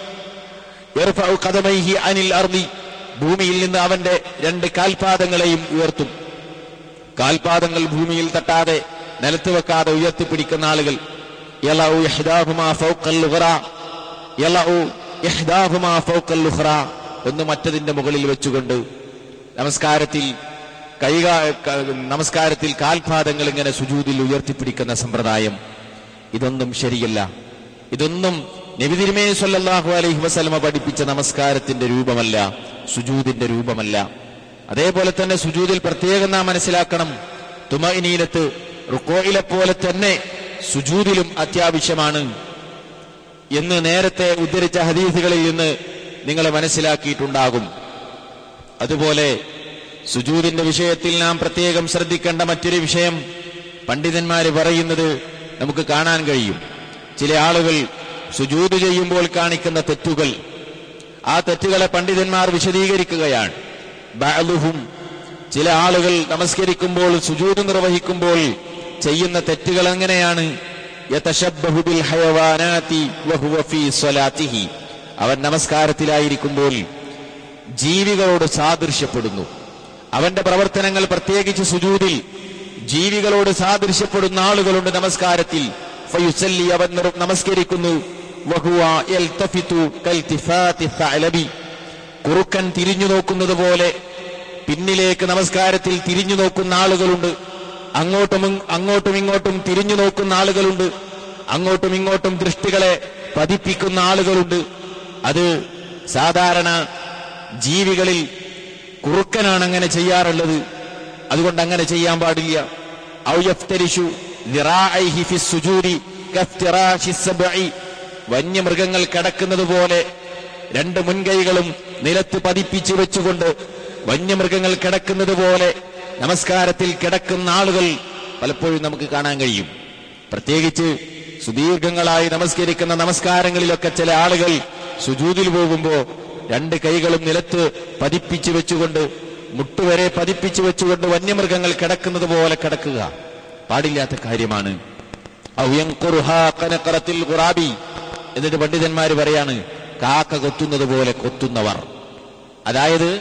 യർഫഉ ഖദമൈഹി അനിൽ അർദി ഭൂമിയിൽ നിന്ന് അവന്റെ രണ്ട് കാൽപാദങ്ങളെയും ഉയർത്തും കാൽപാദങ്ങൾ ഭൂമിയിൽ തട്ടാതെ നിലത്ത് വെക്കാതെ ഉയർത്തിപ്പിടിക്കുന്ന ആളുകൾ യലഉ ഇഹ്ദാഹുമാ ഫൗഖൽ ഉഖറ യലഉ ഇഹ്ദാഹുമാ ഫൗഖൽ ഉഖറ ഒന്ന് മറ്റതിന്റെ മുകളിൽ വെച്ചുകൊണ്ട് നമസ്കാരത്തിൽ കൈകാ ക- നമസ്കാരത്തിൽ കാൽപാദങ്ങൾ ഇങ്ങനെ സുജൂതിൽ ഉയർത്തിപ്പിടിക്കുന്ന സമ്പ്രദായം ഇതൊന്നും ശരിയല്ല ഇതൊന്നും നബി തിരുമേനി സല്ലല്ലാഹു അലൈഹി വസല്ലമ പഠിപ്പിച്ച നമസ്കാരത്തിന്റെ രൂപമല്ല സുജൂദിന്റെ രൂപമല്ല അതേപോലെ തന്നെ സുജൂദിൽ പ്രത്യേകം നാം മനസ്സിലാക്കണം തുമഇനീനത്ത് റുക്കോയിലെ പോലെ തന്നെ സുജൂദിലും അത്യാവശ്യമാണ് എന്ന് നേരത്തെ ഉദ്ധരിച്ച ഹദീസുകളിൽ നിന്ന് നിങ്ങൾ മനസ്സിലാക്കിയിട്ടുണ്ടാകും അതുപോലെ സുജൂദിന്റെ വിഷയത്തിൽ നാം പ്രത്യേകം ശ്രദ്ധിക്കേണ്ട മറ്റൊരു വിഷയം പണ്ഡിതന്മാര് പറയുന്നത് നമുക്ക് കാണാൻ കഴിയും ചില ആളുകൾ സുജൂദ് ചെയ്യുമ്പോൾ കാണിക്കുന്ന തെറ്റുകൾ ആ തെറ്റുകളെ പണ്ഡിതന്മാർ വിശദീകരിക്കുകയാണ് ബഅലുഹും ചില ആളുകൾ നമസ്കരിക്കുമ്പോൾ സുജൂദ് നിർവഹിക്കുമ്പോൾ ചെയ്യുന്ന തെറ്റുകൾ എങ്ങനെയാണ് യതശബ്ബഹു ബിൽ ഹയവാനാതി വഹുവ ഫീ സ്വലാത്തിഹി അവൻ നമസ്കാരത്തിലായിരിക്കുമ്പോൾ ജീവികളോട് സാദൃശ്യപ്പെടുന്നു അവന്റെ പ്രവർത്തനങ്ങൾ പ്രത്യേകിച്ച് സുജൂദിൽ ജീവികളോട് സാദൃശ്യപ്പെടുന്ന ആളുകളുണ്ട് നമസ്കാരത്തിൽ ഫയുസല്ലി അവൻ നിർ- നമസ്കരിക്കുന്നു വഹുവ യൽതഫിതു കൽതിഫാതി തഅലബി കുറുക്കൻ തിരിഞ്ഞു നോക്കുന്നത് പോലെ പിന്നിലേക്ക് നമസ്കാരത്തിൽ തിരിഞ്ഞു നോക്കുന്ന ആളുകളുണ്ട് അങ്ങോട്ടും ഇങ്- അങ്ങോട്ടും ഇങ്ങോട്ടും തിരിഞ്ഞു നോക്കുന്ന ആളുകളുണ്ട് അങ്ങോട്ടും ഇങ്ങോട്ടും ദൃഷ്ടികളെ പതിപ്പിക്കുന്ന ആളുകളുണ്ട് അത് സാധാരണ ജീവികളിൽ കുറുക്കനാണ് അങ്ങനെ ചെയ്യാറുള്ളത് അതുകൊണ്ട് അങ്ങനെ ചെയ്യാൻ പാടില്ല ഔ യഫ്തരിഷു ذراعيه في السجود كافتراش السبع വന്യമൃഗങ്ങൾ കിടക്കുന്നത് പോലെ രണ്ട് മുൻകൈകളും നിലത്ത് പതിപ്പിച്ച് വെച്ചുകൊണ്ട് വന്യമൃഗങ്ങൾ കിടക്കുന്നത് പോലെ നമസ്കാരത്തിൽ കിടക്കുന്ന ആളുകൾ പലപ്പോഴും നമുക്ക് കാണാൻ കഴിയും പ്രത്യേകിച്ച് സുദീർഘങ്ങളായി നമസ്കരിക്കുന്ന നമസ്കാരങ്ങളിലൊക്കെ ചില ആളുകൾ സുജൂതിൽ പോകുമ്പോ രണ്ട് കൈകളും നിലത്ത് പതിപ്പിച്ചു വെച്ചുകൊണ്ട് മുട്ടുവരെ പതിപ്പിച്ചു വെച്ചുകൊണ്ട് വന്യമൃഗങ്ങൾ കിടക്കുന്നത് പോലെ കിടക്കുക പാടില്ലാത്ത കാര്യമാണ് ഔ യൻഖുറുഹാ കനഖറത്തിൽ ഖുറാബി എന്നിട്ട് പണ്ഡിതന്മാർ പറയാണ് കാക്ക കൊത്തുന്നത് പോലെ കൊത്തുന്നവർ അതായത്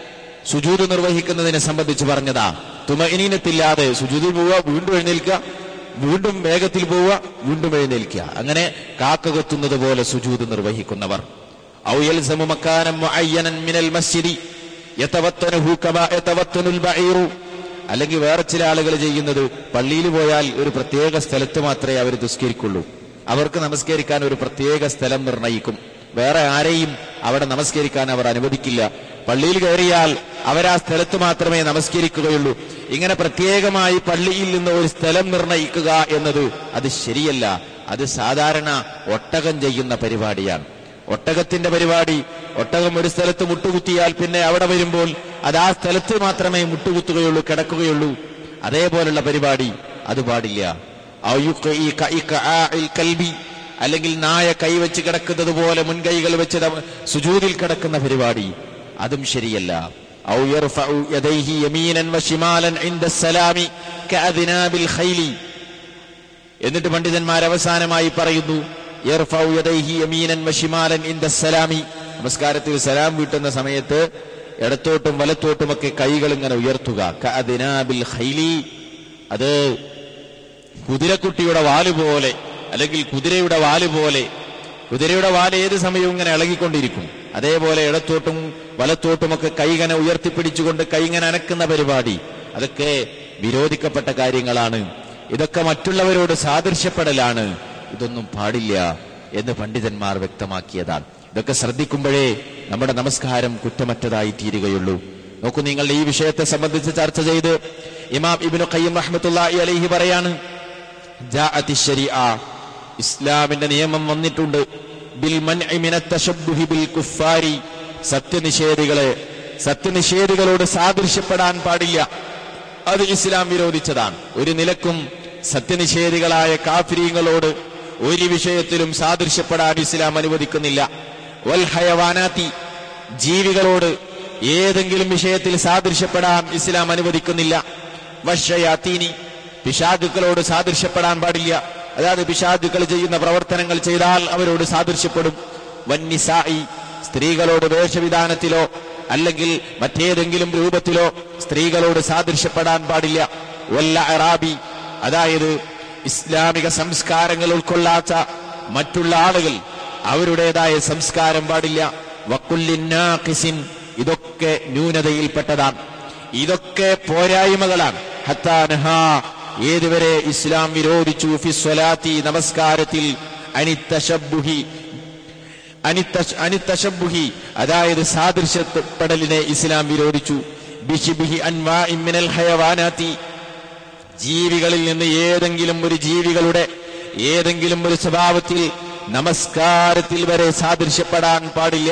സുജൂത് നിർവഹിക്കുന്നതിനെ സംബന്ധിച്ച് പറഞ്ഞതാ തുമഇനീനത്തില്ലാതെ സുജൂതിൽ പോവുക വീണ്ടും എഴുന്നേൽക്കുക വീണ്ടും വേഗത്തിൽ പോവുക വീണ്ടും എഴുന്നേൽക്കുക അങ്ങനെ കാക്ക കൊത്തുന്നത് പോലെ സുജൂത് നിർവഹിക്കുന്നവർ ഔ യൽസമു മക്കാനം മുഅയ്യനൻ മിനൽ മസ്ജിദി യതവത്തനുഹു കമാ യതവത്തനുൽ ബഈറു അല്ലെങ്കിൽ വേറെ ചില ആളുകൾ ചെയ്യുന്നത് പള്ളിയിൽ പോയാൽ ഒരു പ്രത്യേക സ്ഥലത്ത് മാത്രമേ അവർ നിസ്കരിക്കുള്ളൂ അവർക്ക് നമസ്കരിക്കാൻ ഒരു പ്രത്യേക സ്ഥലം നിർണയിക്കും വേറെ ആരെയും അവിടെ നമസ്കരിക്കാൻ അവർ അനുവദിക്കില്ല പള്ളിയിൽ കയറിയാൽ അവരാ സ്ഥലത്ത് മാത്രമേ നമസ്കരിക്കുകയുള്ളൂ ഇങ്ങനെ പ്രത്യേകമായി പള്ളിയിൽ നിന്ന് ഒരു സ്ഥലം നിർണയിക്കുക എന്നത് അത് ശരിയല്ല അത് സാധാരണ ഒട്ടകം ചെയ്യുന്ന പരിപാടിയാണ് ഒട്ടകത്തിന്റെ പരിപാടി ഒട്ടകം ഒരു സ്ഥലത്ത് മുട്ടുകുത്തിയാൽ പിന്നെ അവിടെ വരുമ്പോൾ അത് ആ സ്ഥലത്ത് മാത്രമേ മുട്ടുകുത്തുകയുള്ളൂ കിടക്കുകയുള്ളൂ അതേപോലുള്ള പരിപാടി അത് പാടില്ല ഔ യുഖ- ഈ ക- ഈ ക- ആ- ഇൽ കൽബി അല്ലെങ്കിൽ നായ കൈവച്ച് കിടക്കുന്നത് പോലെ മുൻകൈകൾ വെച്ച് ദ- സുജൂദിൽ കിടക്കുന്ന പരിപാടി അതും ശരിയല്ല ഔ യർഫഉ യദൈഹി യമീനൻ വശിമാലൻ ഇൻദ സലാമി കഅദ്നാബിൽ ഖൈലി എന്നിട്ട് പണ്ഡിതന്മാർ അവസാനമായി പറയുന്നു യർഫഉ യദൈഹി യമീനൻ വശിമാലൻ ഇൻദ സലാമി നമസ്കാരത്തിൽ സലാം വീട്ടുന്ന സമയത്ത് ഇടത്തോട്ടും വലത്തോട്ടുമൊക്കെ കൈകൾ ഇങ്ങനെ ഉയർത്തുക കഅദ്നാബിൽ ഖൈലി അത് കുതിരക്കുട്ടിയുടെ വാല് പോലെ അല്ലെങ്കിൽ കുതിരയുടെ വാല് പോലെ കുതിരയുടെ വാല് ഏത് സമയവും ഇങ്ങനെ ഇളകിക്കൊണ്ടിരിക്കും അതേപോലെ ഇടത്തോട്ടും വലത്തോട്ടുമൊക്കെ കൈകനെ ഉയർത്തിപ്പിടിച്ചുകൊണ്ട് കൈങ്ങനെ അനക്കുന്ന പരിപാടി അതൊക്കെ വിരോധിക്കപ്പെട്ട കാര്യങ്ങളാണ് ഇതൊക്കെ മറ്റുള്ളവരോട് സാദൃശ്യപ്പെടലാണ് ഇതൊന്നും പാടില്ല എന്ന് പണ്ഡിതന്മാർ വ്യക്തമാക്കിയതാണ് ഇതൊക്കെ ശ്രദ്ധിക്കുമ്പോഴേ നമ്മുടെ നമസ്കാരം കുറ്റമറ്റതായി തീരുകയുള്ളൂ നോക്കൂ നിങ്ങൾ ഈ വിഷയത്തെ സംബന്ധിച്ച് ചർച്ച ചെയ്ത് ഇമാം ഇബ്നു ഖയ്യിം റഹ്മത്തുള്ളാഹി അലൈഹി പറയാണ് ജാഅത്തി ശരീഅ ഇസ്ലാമിന്റെ നിയമം വന്നിട്ടുണ്ട് ബിൽ മൻഇ മിനത്ത് തശബ്ബുഹി ബിൽ കുഫാരി സത്യനിഷേധികളെ സത്യനിഷേധികളോട് സാദൃശ്യപ്പെടാൻ പാടില്ല അത് ഇസ്ലാം വിരോധിച്ചതാണ് ഒരു നിലക്കും സത്യനിഷേധികളായ കാഫിരീങ്ങളോട് ഒരു വിഷയത്തിലും സാദൃശ്യപ്പെടാൻ ഇസ്ലാം അനുവദിക്കുന്നില്ല വൽ ഹയവാനാത്തി ജീവികളോട് ഏതെങ്കിലും വിഷയത്തിൽ സാദൃശ്യപ്പെടാൻ ഇസ്ലാം അനുവദിക്കുന്നില്ല വഷയാത്തീനി പിശാചുക്കളോട് സാദൃശ്യപ്പെടാൻ പാടില്ല അതായത് പിശാചുക്കൾ ചെയ്യുന്ന പ്രവർത്തനങ്ങൾ ചെയ്താൽ അവരോട് സാദൃശ്യപ്പെടും വന്നിസായി സ്ത്രീകളോട് വേഷവിധാനത്തിലോ അല്ലെങ്കിൽ മറ്റേതെങ്കിലും രൂപത്തിലോ സ്ത്രീകളോട് സാദൃശ്യപ്പെടാൻ പാടില്ല വല്ല അറാബി അതായത് ഇസ്ലാമിക സംസ്കാരങ്ങൾ ഉൾക്കൊള്ളാത്ത മറ്റുള്ള ആളുകൾ അവരുടേതായ സംസ്കാരം പാടില്ല വക്കുല്ലിന്നാഖിസിൻ ഇതൊക്കെ ന്യൂനതയിൽപ്പെട്ടതാണ് ഇതൊക്കെ പോരായ്മകളാണ് ഹത്താനഹ ഏതുവരെ ഇസ്ലാം വിരോധിച്ചു ഫിസ്വലാത്തി നമസ്കാരത്തിൽ അനിത്തശബുഹി അനിത്തശ- അനിത്തശബുഹി അതായത് സാദൃശ്യപ്പെടലിനെ ഇസ്ലാം വിരോധിച്ചു ബിഷിബിഹി അൻവാ ഇമ്മിനൽ ഹയവാനാത്തി ജീവികളിൽ നിന്ന് ഏതെങ്കിലും ഒരു ജീവികളുടെ ഏതെങ്കിലും ഒരു സ്വഭാവത്തിൽ നമസ്കാരത്തിൽ വരെ സാദൃശ്യപ്പെടാൻ പാടില്ല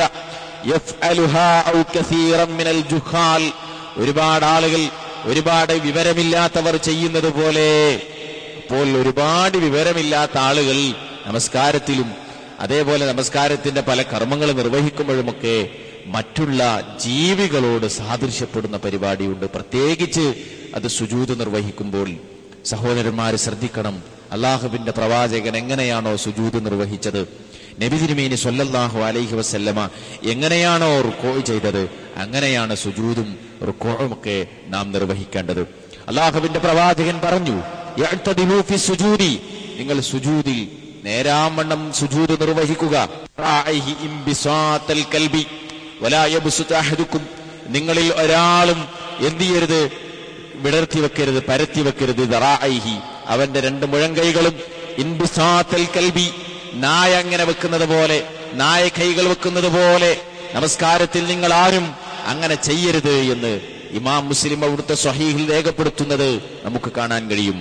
യഫ്അലുഹാ ഔ കസീറൻ മിനൽ ജുഹാൽ ഒരുപാട് ആളുകൾ ഒരുപാട് വിവരമില്ലാത്തവർ ചെയ്യുന്നത് പോലെ അപ്പോൾ ഒരുപാട് വിവരമില്ലാത്ത ആളുകൾ നമസ്കാരത്തിലും അതേപോലെ നമസ്കാരത്തിന്റെ പല കർമ്മങ്ങൾ നിർവഹിക്കുമ്പോഴുമൊക്കെ മറ്റുള്ള ജീവികളോട് സാദൃശ്യപ്പെടുന്ന പരിപാടിയുണ്ട് പ്രത്യേകിച്ച് അത് സുജൂത് നിർവഹിക്കുമ്പോൾ സഹോദരന്മാര് ശ്രദ്ധിക്കണം അള്ളാഹുവിന്റെ പ്രവാചകൻ എങ്ങനെയാണോ സുജൂത് നിർവഹിച്ചത് നബി തിരുമേനി സൊല്ലല്ലാഹു അലൈഹി വസല്ലമ എങ്ങനെയാണോ റുക്കോ ചെയ്തത് അങ്ങനെയാണ് സുജൂതും റുക്കോയും ഒക്കെ നാം നിർവഹിക്കേണ്ടത് അള്ളാഹുവിന്റെ പ്രവാചകൻ പറഞ്ഞു "യഅ്തദിലൂ ഫി സുജൂദി." നിങ്ങൾ സുജൂദിൽ നേരാവണ്ണം സുജൂദ് നിർവഹിക്കുക റാഇഹി ഇംബിസാത്തൽ കൽബി വലാ യബ്സുത അഹദുക്കും നിങ്ങളിൽ ഒരാളും എന്ത് ചെയ്യരുത് വിടർത്തി വെക്കരുത് പരത്തി വെക്കരുത് ദറാഇഹി അവന്റെ രണ്ട് മുഴങ്കൈകളും ഇൻബിസാത്തൽ കൽബി നായ അങ്ങനെ വെക്കുന്നത് പോലെ നായ കൈകൾ വെക്കുന്നത് പോലെ നമസ്കാരത്തിൽ നിങ്ങൾ ആരും അങ്ങനെ ചെയ്യരുത് എന്ന് ഇമാം മുസ്ലിം അവിടുത്തെ സ്വഹീഹിൽ രേഖപ്പെടുത്തുന്നത് നമുക്ക് കാണാൻ കഴിയും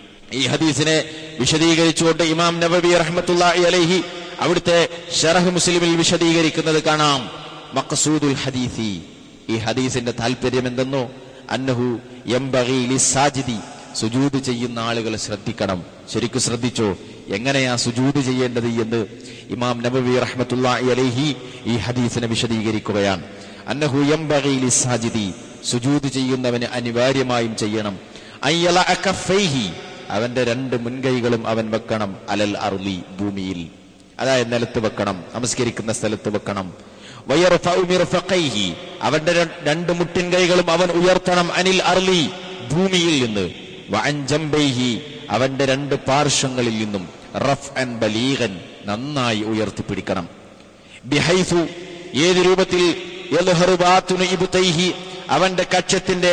ഈ ഹദീസിനെ വിശദീകരിച്ചുകൊണ്ട് ഇമാം നബവി റഹ്മത്തുള്ളാഹി അലൈഹി അവിടുത്തെ ഷറഹ് മുസ്ലിമിൽ വിശദീകരിക്കുന്നത് കാണാം മഖസൂദുൽ ഹദീസി ഈ ഹദീസിന്റെ താല്പര്യം എന്തെന്നോ അന്നഹു യംബഗി ലിസാജിദി സുജൂദ് ചെയ്യുന്ന ആളുകൾ ശ്രദ്ധിക്കണം ശരിക്കും ശ്രദ്ധിച്ചോ എങ്ങനെയാ സുജൂദ് ചെയ്യേണ്ടത് എന്ന് ഇമാം നബവി റഹ്മത്തുള്ളാഹി അലൈഹി ഈ ഹദീസിനെ വിശദീകരിക്കുകയാണ് അന്നഹു യംബഗി ലിസാജിദി സുജൂദ് ചെയ്യുന്നവന് അനിവാര്യമായും ചെയ്യണം അയ്യല അകഫൈഹി അവന്റെ രണ്ട് മുൻകൈകളും അവൻ വെക്കണം അലൽ അർലി ഭൂമിയിൽ അതായത് നിലത്ത് വെക്കണം നമസ്കരിക്കുന്ന സ്ഥലത്ത് വെക്കണം വയർഫഉ മിർഫഖൈഹി അവന്റെ ര- രണ്ട് മുട്ടിൻ കൈകളും അവൻ ഉയർത്തണം അനിൽ അർലി ഭൂമിയിൽ നിന്ന് വഅൻ ജംബൈഹി അവന്റെ രണ്ട് പാർശ്വങ്ങളിൽ നിന്നും റഫ് അൻ ബലീഗൻ നന്നായി ഉയർത്തിപ്പിടിക്കണം ബിഹൈസു ഏത് രൂപത്തിൽ യദ്ഹറു ബാത്തുനു ഇബ്തൈഹി അവന്റെ കക്ഷത്തിന്റെ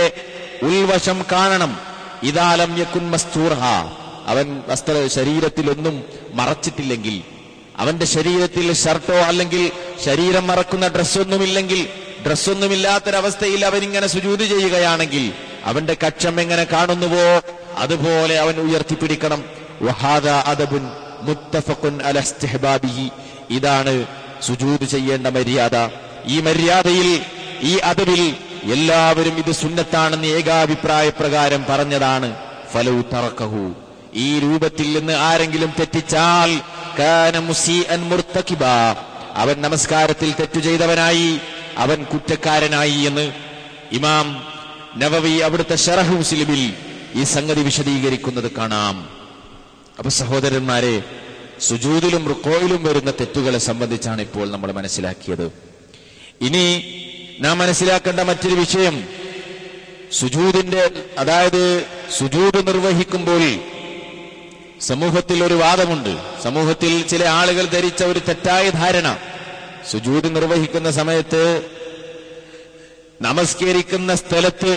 ഉൾവശം കാണണം ഇതാലം യക്കുൻ മസ്തൂർഹ അവൻ വസ്ത്ര ശരീരത്തിലൊന്നും മറച്ചിട്ടില്ലെങ്കിൽ അവന്റെ ശരീരത്തിൽ ഷർട്ടോ അല്ലെങ്കിൽ ശരീരം മറക്കുന്ന ഡ്രസ്സൊന്നുമില്ലെങ്കിൽ ഡ്രസ്സൊന്നുമില്ലാത്തൊരവസ്ഥയിൽ അവൻ ഇങ്ങനെ സുജൂത് ചെയ്യുകയാണെങ്കിൽ അവന്റെ കക്ഷം എങ്ങനെ കാണുന്നുവോ അതുപോലെ അവൻ ഉയർത്തിപ്പിടിക്കണം വഹാദ അദബുൻ മുത്തഫഖുൻ അല ഇസ്തിഹ്ബാബിഹി ഇതാണ് സുജൂത് ചെയ്യേണ്ട മര്യാദ ഈ മര്യാദയിൽ ഈ അതവിൽ എല്ലാവരും ഇത് സുന്നത്താണെന്ന് ഏകാഭിപ്രായ പ്രകാരം പറഞ്ഞതാണ് ഫലു തറക്കഹു ഈ രൂപത്തിൽ നിന്ന് ആരെങ്കിലും തെറ്റിച്ചാൽ കാന മുസീഅൻ മുർത്തകിബ അവൻ നമസ്കാരത്തിൽ തെറ്റു ചെയ്തവനായി അവൻ കുറ്റക്കാരനായി എന്ന് ഇമാം നവവി അവിടുത്തെ ഷറഹു മുസ്ലിമിൽ ഈ സംഗതി വിശദീകരിക്കുന്നത് കാണാം അപ്പൊ സഹോദരന്മാരെ സുജൂദിലും റുക്കോയിലും വരുന്ന തെറ്റുകളെ സംബന്ധിച്ചാണ് ഇപ്പോൾ നമ്മൾ മനസ്സിലാക്കിയത് ഇനി നാം മനസ്സിലാക്കേണ്ട മറ്റൊരു വിഷയം സുജൂദിന്റെ അതായത് സുജൂദ് നിർവഹിക്കുമ്പോൾ സമൂഹത്തിൽ ഒരു വാദമുണ്ട് സമൂഹത്തിൽ ചില ആളുകൾ ധരിച്ച ഒരു തെറ്റായ ധാരണ സുജൂദ് നിർവഹിക്കുന്ന സമയത്ത് നമസ്കരിക്കുന്ന സ്ഥലത്ത്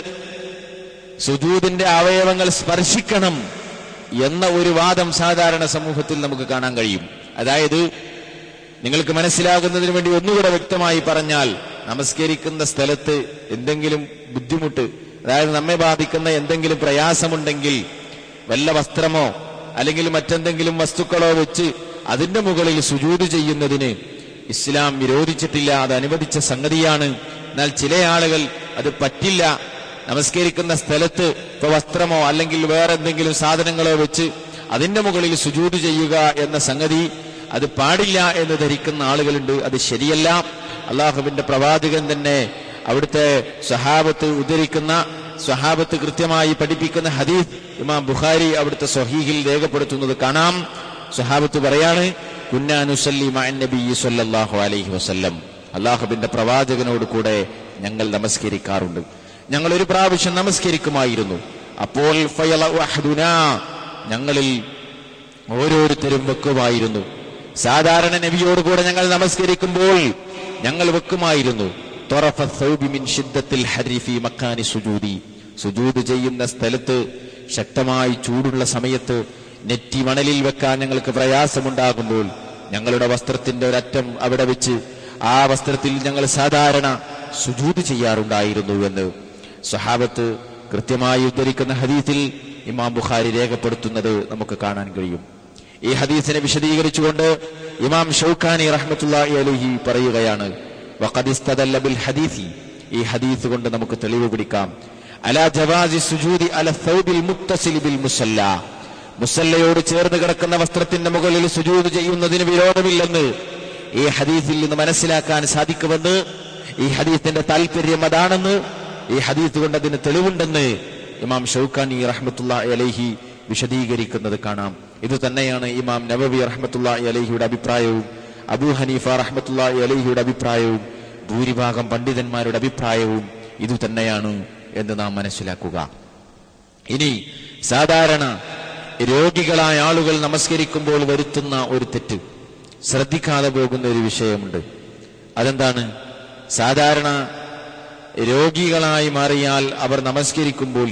സുജൂദിന്റെ അവയവങ്ങൾ സ്പർശിക്കണം എന്ന ഒരു വാദം സാധാരണ സമൂഹത്തിൽ നമുക്ക് കാണാൻ കഴിയും അതായത് നിങ്ങൾക്ക് മനസ്സിലാകുന്നതിന് വേണ്ടി ഒന്നുകൂടെ വ്യക്തമായി പറഞ്ഞാൽ നമസ്കരിക്കുന്ന സ്ഥലത്ത് എന്തെങ്കിലും ബുദ്ധിമുട്ട് അതായത് നമ്മെ ബാധിക്കുന്ന എന്തെങ്കിലും പ്രയാസമുണ്ടെങ്കിൽ വല്ല വസ്ത്രമോ അല്ലെങ്കിൽ മറ്റെന്തെങ്കിലും വസ്തുക്കളോ വെച്ച് അതിന്റെ മുകളിൽ സുജൂത് ചെയ്യുന്നതിന് ഇസ്ലാം വിരോധിച്ചിട്ടില്ല അത് അനുവദിച്ച സംഗതിയാണ് എന്നാൽ ചില ആളുകൾ അത് പറ്റില്ല നമസ്കരിക്കുന്ന സ്ഥലത്ത് ഇപ്പൊ വസ്ത്രമോ അല്ലെങ്കിൽ വേറെ എന്തെങ്കിലും സാധനങ്ങളോ വെച്ച് അതിന്റെ മുകളിൽ സുജൂത് ചെയ്യുക എന്ന സംഗതി അത് പാടില്ല എന്ന് ധരിക്കുന്ന ആളുകളുണ്ട് അത് ശരിയല്ല അള്ളാഹുവിന്റെ പ്രവാചകൻ തന്നെ അവിടുത്തെ സ്വഹാബത്ത് ഉദ്ധരിക്കുന്ന സ്വഹാബത്ത് കൃത്യമായി പഠിപ്പിക്കുന്ന ഹദീസ് ഇമാം ബുഖാരി അവിടുത്തെ സ്വഹീഹിൽ രേഖപ്പെടുത്തുന്നത് കാണാം സ്വഹാബത്ത് പറയാണ് കുന്നാനുസല്ലി നബി സല്ലല്ലാഹു അലൈഹി വസല്ലം അള്ളാഹുബിന്റെ പ്രവാചകനോട് കൂടെ ഞങ്ങൾ നമസ്കരിക്കാറുണ്ട് ഞങ്ങൾ ഒരു പ്രാവശ്യം നമസ്കരിക്കുമായിരുന്നു അപ്പോൾ ഫയളഉ അഹദുനാ ഞങ്ങളിൽ ഓരോരുത്തരും വെക്കുമായിരുന്നു സാധാരണ നബിയോട് കൂടെ ഞങ്ങൾ നമസ്കരിക്കുമ്പോൾ ഞങ്ങൾ വെക്കുമായിരുന്നു ത്വറഫ ثوب من شدة الحر في مكان സുജൂദി സുജൂദ് ചെയ്യുന്ന സ്ഥലത്ത് ശക്തമായി ചൂടുള്ള സമയത്ത് നെറ്റി മണലിൽ വെക്കാൻ ഞങ്ങൾക്ക് പ്രയാസമുണ്ടാകുമ്പോൾ ഞങ്ങളുടെ വസ്ത്രത്തിന്റെ ഒരറ്റം അവിടെ വെച്ച് ആ വസ്ത്രത്തിൽ ഞങ്ങൾ സാധാരണ സുജൂദ് ചെയ്യാറുണ്ടായിരുന്നു എന്ന് സ്വഹാബത്ത് കൃത്യമായി ഉദ്ധരിക്കുന്ന ഹദീസിൽ ഇമാം ബുഖാരി രേഖപ്പെടുത്തുന്നത് നമുക്ക് കാണാൻ കഴിയും ഈ ഹദീസിനെ വിശദീകരിച്ചുകൊണ്ട് ഇമാം ഷൗഖാനി റഹ്മത്തുള്ളാഹി അലൈഹി പറയുകയാണ് വഖദ് ഇസ്തദല്ല ബിൽ ഹദീസി ഈ ഹദീസ് കൊണ്ട് നമുക്ക് തെളിവ് പിടിക്കാം അലാ ജവാസി സുജൂദി അല സൗബിൽ മുത്തസിലി ബിൽ മുസല്ല മുസല്ലയോട് ചേർന്ന് കിടക്കുന്ന വസ്ത്രത്തിന്റെ മുകളിൽ സുജൂദ് ചെയ്യുന്നതിന് വിരോധമില്ലെന്ന് ഈ ഹദീസിൽ നിന്ന് മനസ്സിലാക്കാൻ സാധിക്കുമെന്ന് ഈ ഹദീസിന്റെ താല്പര്യം അതാണെന്ന് ഈ ഹദീസ് കൊണ്ട് അതിന് തെളിവുണ്ടെന്ന് ഇമാം ഷൗക്കാനി റഹ്മത്തുള്ള അലൈഹി വിശദീകരിക്കുന്നത് കാണാം ഇത് തന്നെയാണ് ഇമാം നബവി റഹ്മത്തുള്ള അലൈഹിയുടെ അഭിപ്രായവും അബൂ ഹനീഫ റഹ്മത്തുള്ള അലൈഹിയുടെ അഭിപ്രായവും ഭൂരിഭാഗം പണ്ഡിതന്മാരുടെ അഭിപ്രായവും ഇത് തന്നെയാണ് എന്ന് നാം മനസ്സിലാക്കുക ഇനി സാധാരണ രോഗികളായ ആളുകൾ നമസ്കരിക്കുമ്പോൾ വരുത്തുന്ന ഒരു തെറ്റ് ശ്രദ്ധിക്കാതെ പോകുന്ന ഒരു വിഷയമുണ്ട് അതെന്താണ് സാധാരണ രോഗികളായി മാറിയാൽ അവർ നമസ്കരിക്കുമ്പോൾ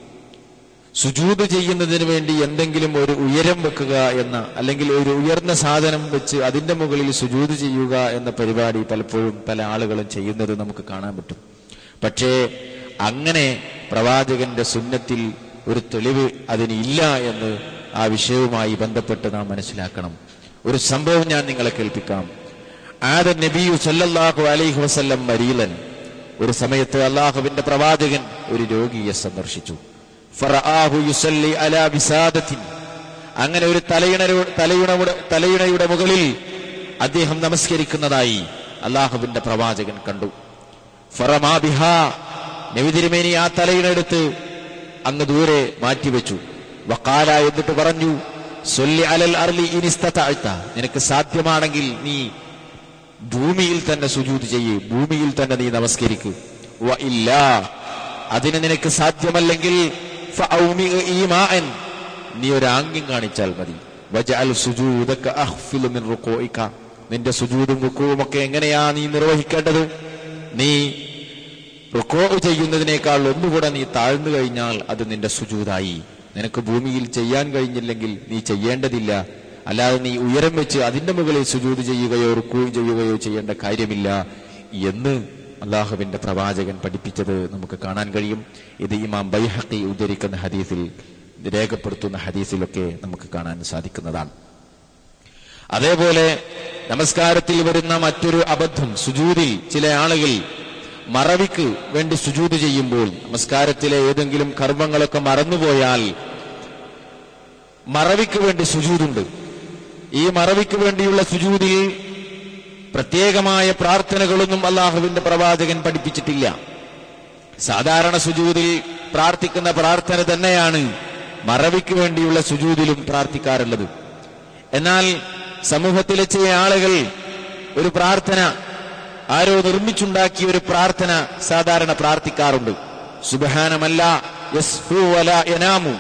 സുജൂത് ചെയ്യുന്നതിന് വേണ്ടി എന്തെങ്കിലും ഒരു ഉയരം വെക്കുക എന്ന അല്ലെങ്കിൽ ഒരു ഉയർന്ന സാധനം വെച്ച് അതിന്റെ മുകളിൽ സുജൂത് ചെയ്യുക എന്ന പരിപാടി പലപ്പോഴും പല ആളുകളും ചെയ്യുന്നത് നമുക്ക് കാണാൻ പറ്റും പക്ഷേ അങ്ങനെ പ്രവാചകന്റെ സുന്നത്തിൽ ഒരു തെളിവ് അതിന് ഇല്ല എന്ന് ആ വിഷയവുമായി ബന്ധപ്പെട്ട് നാം മനസ്സിലാക്കണം ഒരു സംഭവം ഞാൻ നിങ്ങളെ കേൾപ്പിക്കാം ആദ നബിയു സല്ലല്ലാഹു അലൈഹി വസല്ലം മരീലൻ ഒരു സമയത്ത് അള്ളാഹുവിന്റെ പ്രവാചകൻ ഒരു രോഗിയെ സന്ദർശിച്ചു ഫറആഹു യുസല്ലി അലാ വിസാദത്തിൻ അങ്ങനെ ഒരു തലയിണ തലയിണയുടെ തലയിണയുടെ മുകളിൽ അദ്ദേഹം നമസ്കരിക്കുന്നതായി അള്ളാഹുവിന്റെ പ്രവാചകൻ കണ്ടു ഫറമാ ബിഹാ നബിതിരുമേനി ആ തലയിണെടുത്ത് അങ്ങ് ദൂരെ മാറ്റിവെച്ചു വക്കാല എന്നിട്ട് പറഞ്ഞു സൊല്ലി അലൽ അർലി ഇനിസ്താഴ്ത്ത നിനക്ക് സാധ്യമാണെങ്കിൽ നീ ഭൂമിയിൽ തന്നെ സുജൂത് ചെയ്യ് ഭൂമിയിൽ തന്നെ നീ നമസ്കരിക്ക് വ ഇല്ല അതിന് നിനക്ക് സാധ്യമല്ലെങ്കിൽ ഫഔമി ഈമാഅൻ നീ ഒരു ആംഗ്യം കാണിച്ചാൽ മതി വജഅൽ സുജൂദക അഖ്ഫിലു മിൻ റുകൂഇക നിന്റെ സുജൂദും റുകൂവും ഒക്കെ എങ്ങനെയാ നീ നിർവഹിക്കേണ്ടത് നീ റുക്കോ ചെയ്യുന്നതിനേക്കാൾ ഒന്നുകൂടെ നീ താഴ്ന്നു കഴിഞ്ഞാൽ അത് നിന്റെ സുജൂതായി നിനക്ക് ഭൂമിയിൽ ചെയ്യാൻ കഴിഞ്ഞില്ലെങ്കിൽ നീ ചെയ്യേണ്ടതില്ല അല്ലാതെ നീ ഉയരം വെച്ച് അതിന്റെ മുകളിൽ സുജൂത് ചെയ്യുകയോ റുക്കൂ ചെയ്യുകയോ ചെയ്യേണ്ട കാര്യമില്ല എന്ന് അള്ളാഹുവിന്റെ പ്രവാചകൻ പഠിപ്പിച്ചത് നമുക്ക് കാണാൻ കഴിയും ഇത് ഇമാം ബൈഹക്കി ഉദ്ധരിക്കുന്ന ഹദീസിൽ രേഖപ്പെടുത്തുന്ന ഹദീസിലൊക്കെ നമുക്ക് കാണാൻ സാധിക്കുന്നതാണ് അതേപോലെ നമസ്കാരത്തിൽ വരുന്ന മറ്റൊരു അബദ്ധം സുജൂതിൽ ചില ആളുകൾ മറവിക്ക് വേണ്ടി സുജൂത് ചെയ്യുമ്പോൾ നമസ്കാരത്തിലെ ഏതെങ്കിലും കർമ്മങ്ങളൊക്കെ മറന്നുപോയാൽ മറവിക്ക് വേണ്ടി സുജൂതുണ്ട് ഈ മറവിക്ക് വേണ്ടിയുള്ള സുജൂതിൽ പ്രത്യേകമായ പ്രാർത്ഥനകളൊന്നും അള്ളാഹുവിന്റെ പ്രവാചകൻ പഠിപ്പിച്ചിട്ടില്ല സാധാരണ സുജൂതിൽ പ്രാർത്ഥിക്കുന്ന പ്രാർത്ഥന തന്നെയാണ് മറവിക്ക് വേണ്ടിയുള്ള സുജൂതിലും പ്രാർത്ഥിക്കാറുള്ളത് എന്നാൽ സമൂഹത്തിലെ ചില ആളുകൾ ഒരു പ്രാർത്ഥന ആരോ നിർമ്മിച്ചുണ്ടാക്കിയ ഒരു പ്രാർത്ഥന സാധാരണ പ്രാർത്ഥിക്കാറുണ്ട് സുബഹാനമല്ല യസ്ഫു വല യനാമു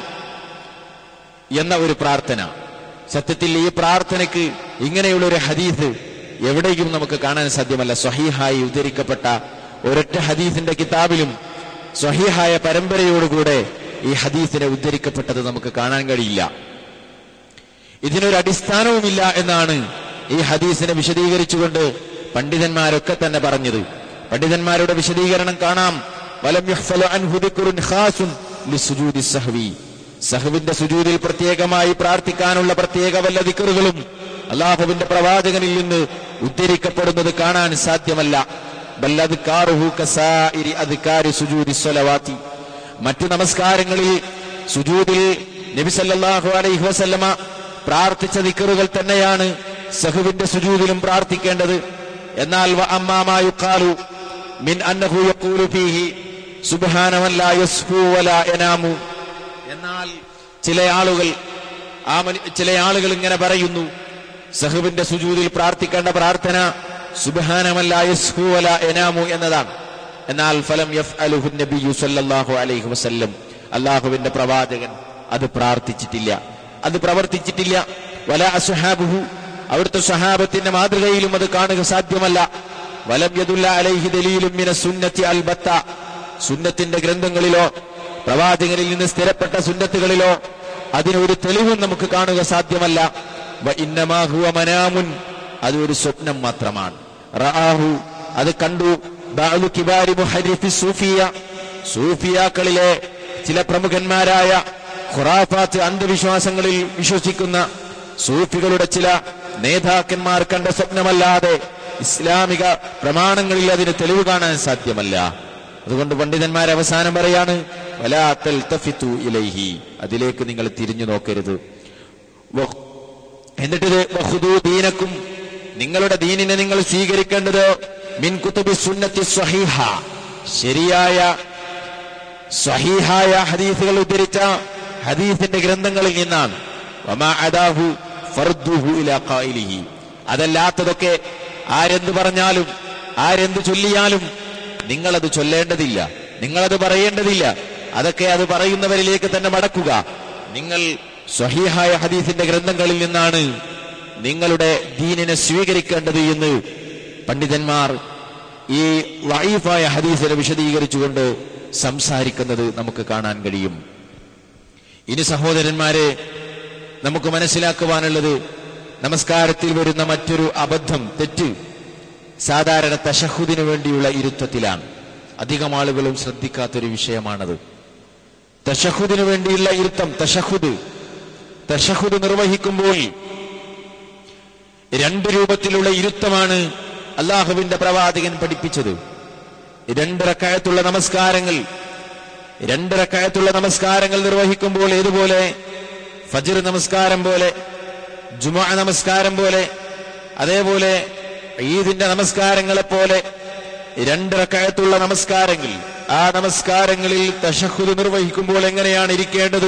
എന്ന ഒരു പ്രാർത്ഥന സത്യത്തിൽ ഈ പ്രാർത്ഥനയ്ക്ക് ഇങ്ങനെയുള്ള ഒരു ഹദീസ് എവിടെയും നമുക്ക് കാണാൻ സാധ്യമല്ല സ്വഹീഹായി ഉദ്ധരിക്കപ്പെട്ട ഒരൊറ്റ ഹദീസിന്റെ കിതാബിലും സ്വഹീഹായ പരമ്പരയോടുകൂടെ ഈ ഹദീസിനെ ഉദ്ധരിക്കപ്പെട്ടത് നമുക്ക് കാണാൻ കഴിയില്ല ഇതിനൊരു അടിസ്ഥാനവുമില്ല എന്നാണ് ഈ ഹദീസിനെ വിശദീകരിച്ചുകൊണ്ട് പണ്ഡിതന്മാരൊക്കെ തന്നെ പറഞ്ഞത് പണ്ഡിതന്മാരുടെ വിശദീകരണം കാണാം വലം യുഹ്ഫലു അൻഹു ദിക്റുൻ ഖാസുൻ ലിസുജൂദി സഹ്വി സഹവിന്റെ സുജൂദിൽ പ്രത്യേകമായി പ്രാർത്ഥിക്കാനുള്ള പ്രത്യേക വല്ല ദിക്കറുകളും അള്ളാഹുവിന്റെ പ്രവാചകനിൽ നിന്ന് ഉദ്ധരിക്കപ്പെടുന്നത് കാണാൻ സാധ്യമല്ല ബല്ലദ്കാറുഹു കസായിരി അദ്കാരി സുജൂദി സ്വലവാത്തി മറ്റു നമസ്കാരങ്ങളിൽ സുജൂദിൽ നബി സല്ലല്ലാഹു അലൈഹി വസല്ലമ പ്രാർത്ഥിച്ച ദിക്കറുകൾ തന്നെയാണ് സഹുവിന്റെ സുജൂദിലും പ്രാർത്ഥിക്കേണ്ടത് എന്നാൽ വ അമ്മാമാ യുഖാലു മിൻ അന്നഹു യഖൂലു ഫീഹി സുബ്ഹാനമൻ ലാ യസ്ഫു വലാ യനാമു എന്നാൽ ചില ആളുകൾ ആ മനു- ചില ആളുകൾ ഇങ്ങനെ പറയുന്നു സഹുവിന്റെ സുജൂദിൽ പ്രാർത്ഥിക്കേണ്ട പ്രാർത്ഥന സുബ്ഹാനമൻ ലാ യസ്ഫു വലാ യനാമു എന്നതാണ് എന്നാൽ ഫലം യഫ് അലുഹു നബിയു സല്ലല്ലാഹു അലൈഹി വസല്ലം അള്ളാഹുവിന്റെ പ്രവാചകൻ അത് പ്രാർത്ഥിച്ചിട്ടില്ല അത് പ്രവർത്തിച്ചിട്ടില്ല വല അസുഹാബുഹു അവിടുത്തെ സഹാബത്തിന്റെ മാതൃകയിലും അത് കാണുക സാധ്യമല്ല വലം യദുല്ല അലൈഹി ദലീലും മിന സുന്നത്തി അൽബത്ത സുന്നത്തിന്റെ ഗ്രന്ഥങ്ങളിലോ പ്രവാചകനിൽ നിന്ന് സ്ഥിരപ്പെട്ട സുന്നത്തുകളിലോ അതിനൊരു തെളിവും നമുക്ക് കാണുക സാധ്യമല്ല വ ഇന്നമാ ഹുവ മനാമുൻ അത് ഒരു സ്വപ്നം മാത്രമാണ് റആഹു അത് കണ്ടു ബഅദു കിബാരി മുഹരിഫി സൂഫിയ സൂഫിയാക്കളിലെ ചില പ്രമുഖന്മാരായ ഖുറാഫാത്ത് അന്ധവിശ്വാസങ്ങളിൽ വിശ്വസിക്കുന്ന സൂഫികളുടെ ചില നേതാക്കന്മാർ കണ്ട സ്വപ്നമല്ലാതെ ഇസ്ലാമിക പ്രമാണങ്ങളിൽ അതിന് തെളിവ് കാണാൻ സാധ്യമല്ല അതുകൊണ്ട് പണ്ഡിതന്മാർ അവസാനം പറയാണ് വലാ തൽതഫിതു ഇലൈഹി അതിലേക്ക് നിങ്ങൾ തിരിഞ്ഞു നോക്കരുത് വ- എന്നിട്ടിത് വഖുദൂ ദീനക്കും നിങ്ങളുടെ ദീനിനെ നിങ്ങൾ സ്വീകരിക്കേണ്ടത് മിൻ കുത്തുബി സുന്നത്തി സ്വഹീഹ ശരിയായ സ്വഹീഹായ ഹദീസുകൾ ഉദ്ധരിച്ച ഹദീസിന്റെ ഗ്രന്ഥങ്ങളിൽ നിന്നാണ് വമാ അദാഹു ഫർദുഹു ഇലാ ഖായിലിഹി അതല്ലാത്തതൊക്കെ ആരെന്ത് പറഞ്ഞാലും ആരെന്ത് ചൊല്ലിയാലും നിങ്ങളത് ചൊല്ലേണ്ടതില്ല നിങ്ങളത് പറയേണ്ടതില്ല അതൊക്കെ അത് പറയുന്നവരിലേക്ക് തന്നെ മടക്കുക നിങ്ങൾ സ്വഹീഹായ ഹദീസിന്റെ ഗ്രന്ഥങ്ങളിൽ നിന്നാണ് നിങ്ങളുടെ ദീനിനെ സ്വീകരിക്കേണ്ടത് എന്ന് പണ്ഡിതന്മാർ ഈ വൈഫായ ഹദീസിനെ വിശദീകരിച്ചുകൊണ്ട് സംസാരിക്കുന്നത് നമുക്ക് കാണാൻ കഴിയും ഇനി സഹോദരന്മാരെ നമുക്ക് മനസ്സിലാക്കുവാനുള്ളത് നമസ്കാരത്തിൽ വരുന്ന മറ്റൊരു അബദ്ധം തെറ്റ് സാധാരണ തശഹുദിനു വേണ്ടിയുള്ള ഇരുത്തത്തിലാണ് അധികം ആളുകളും ശ്രദ്ധിക്കാത്തൊരു വിഷയമാണത് തശഹുദിനു വേണ്ടിയുള്ള ഇരുത്തം തശഹുദ് തശഹുദ് നിർവഹിക്കുമ്പോൾ രണ്ട് രൂപത്തിലുള്ള ഇരുത്തമാണ് അള്ളാഹുവിന്റെ പ്രവാചകൻ പഠിപ്പിച്ചത് രണ്ടിറക്കയത്തുള്ള നമസ്കാരങ്ങൾ രണ്ടിറക്കയത്തുള്ള നമസ്കാരങ്ങൾ നിർവഹിക്കുമ്പോൾ ഏതുപോലെ ഫജർ നമസ്കാരം പോലെ ജുമാ നമസ്കാരം പോലെ അതേപോലെ ഈദിന്റെ നമസ്കാരങ്ങളെ പോലെ രണ്ടിറക്കയത്തുള്ള നമസ്കാരങ്ങൾ ആ നമസ്കാരങ്ങളിൽ തഷഹുദ് നിർവഹിക്കുമ്പോൾ എങ്ങനെയാണ് ഇരിക്കേണ്ടത്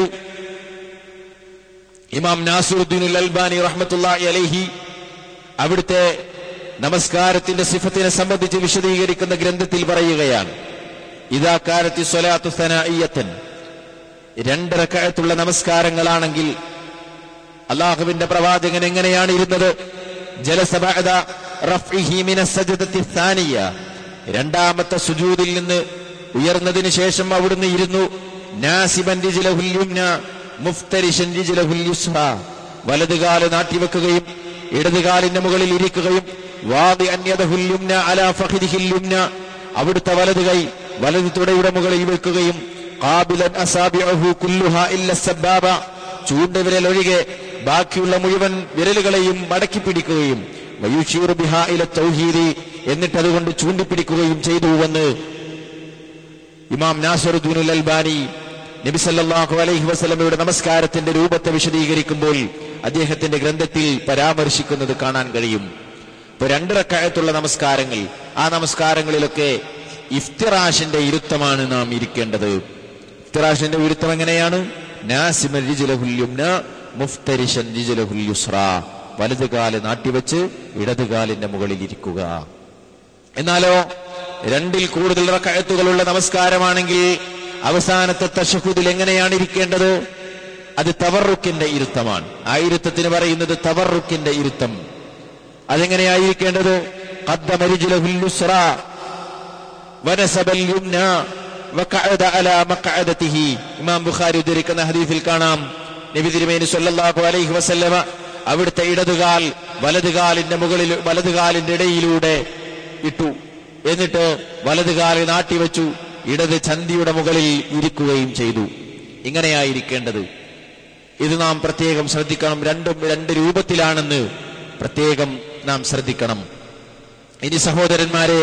ഇമാം നാസുറുദ്ദീൻ അൽബാനി റഹ്മത്തുള്ളാഹി അലൈഹി അവിടുത്തെ നമസ്കാരത്തിന്റെ സിഫത്തിനെ സംബന്ധിച്ച് വിശദീകരിക്കുന്ന ഗ്രന്ഥത്തിൽ പറയുകയാണ് ഇതാ കാലത്തി സ്വലാത്തു സനായിയത്തൻ രണ്ടരക്കഴത്തുള്ള നമസ്കാരങ്ങളാണെങ്കിൽ അള്ളാഹുവിന്റെ പ്രവാചകൻ എങ്ങനെയാണ് ഇരുന്നത് ജലസബഅദ റഫ്ഇഹി മിന സജദത്തി ഥാനിയ രണ്ടാമത്തെ സുജൂദിൽ നിന്ന് ഉയർന്നതിന് ശേഷം അവിടുന്ന് ഇരുന്നു നാസിബൻ രിജ്ലഹുൽ യുംന മുഫ്തരിശൻ രിജ്ലഹുൽ യുസ്റ വലതുകാല് നാട്ടിവെക്കുകയും ഇടതുകാലിന്റെ മുകളിൽ ഇരിക്കുകയും വാദി അന്യദഹുൽ യുംന അലാ ഫഖിദിഹിൽ യുംന അവിടുത്തെ വലതു കൈ വലതു തുടയുടെ മുകളിൽ വെക്കുകയും ഖാബിലൻ അസാബിഅഹു കുല്ലുഹാ ഇല്ല സബ്ബാബ ചൂണ്ടുവിരൽ ഒഴികെ ബാക്കിയുള്ള മുഴുവൻ വിരലുകളെയും മടക്കി പിടിക്കുകയും വയുഷീറു ബിഹാ ഇല തൗഹീദി എന്നിട്ട് അതുകൊണ്ട് ചൂണ്ടിപ്പിടിക്കുകയും ചെയ്തുവെന്ന് ഇമാം നാസറുദ്ദീനുൽ അൽബാനി നബി സല്ലല്ലാഹു അലൈഹി വസല്ലമയുടെ നമസ്കാരത്തിന്റെ രൂപത്തെ വിശദീകരിക്കുമ്പോൾ അദ്ദേഹത്തിന്റെ ഗ്രന്ഥത്തിൽ പരാമർശിക്കുന്നത് കാണാൻ കഴിയും ഇപ്പൊ രണ്ടിറക്കായത്തുള്ള നമസ്കാരങ്ങൾ ആ നമസ്കാരങ്ങളിലൊക്കെ ഇഫ്തിറാഷിന്റെ ഇരുത്തമാണ് നാം ഇരിക്കേണ്ടത് ഇഫ്തിറാഷിന്റെ ഇരുത്തം എങ്ങനെയാണ് നാസിമ റിജ്ലഹുൽ യുംന മുഫ്തരിശൻ റിജ്ലഹുൽ യുസ്രാ വലതുകാല് നാട്ടിവെച്ച് ഇടതുകാലിന്റെ മുകളിൽ ഇരിക്കുക എന്നാലോ രണ്ടിൽ കൂടുതൽ റക്കഴത്തുകളുള്ള നമസ്കാരമാണെങ്കിൽ അവസാനത്തെ തഷഹുദിൽ എങ്ങനെയാണ് ഇരിക്കേണ്ടത് അത് തവറുക്കിന്റെ ഇരുത്തമാണ് ആ ഇരുത്തത്തിന് പറയുന്നത് തവറുക്കിന്റെ ഇരുത്തം അതെങ്ങനെയായിരിക്കേണ്ടത് قدم رجله اليسرى ونسب اليمنى وقعد على مقعدته ഇമാം ബുഖാരി ഉദ്ധരിക്കുന്ന ഹദീസിൽ കാണാം നബി തിരുമേനി സല്ലല്ലാഹു അലൈഹി വസല്ലമ അവിടുത്തെ ഇടതുകാൽ വലതുകാലിന്റെ മുകളിൽ വലതുകാലിന്റെ ഇടയിലൂടെ ഇട്ടു എന്നിട്ട് വലതുകാല് നാട്ടിവെച്ചു ഇടത് ചന്തിയുടെ മുകളിൽ ഇരിക്കുകയും ചെയ്തു ഇങ്ങനെയായിരിക്കേണ്ടത് ഇത് നാം പ്രത്യേകം ശ്രദ്ധിക്കണം രണ്ടും രണ്ട് രൂപത്തിലാണെന്ന് പ്രത്യേകം നാം ശ്രദ്ധിക്കണം ഇനി സഹോദരന്മാരെ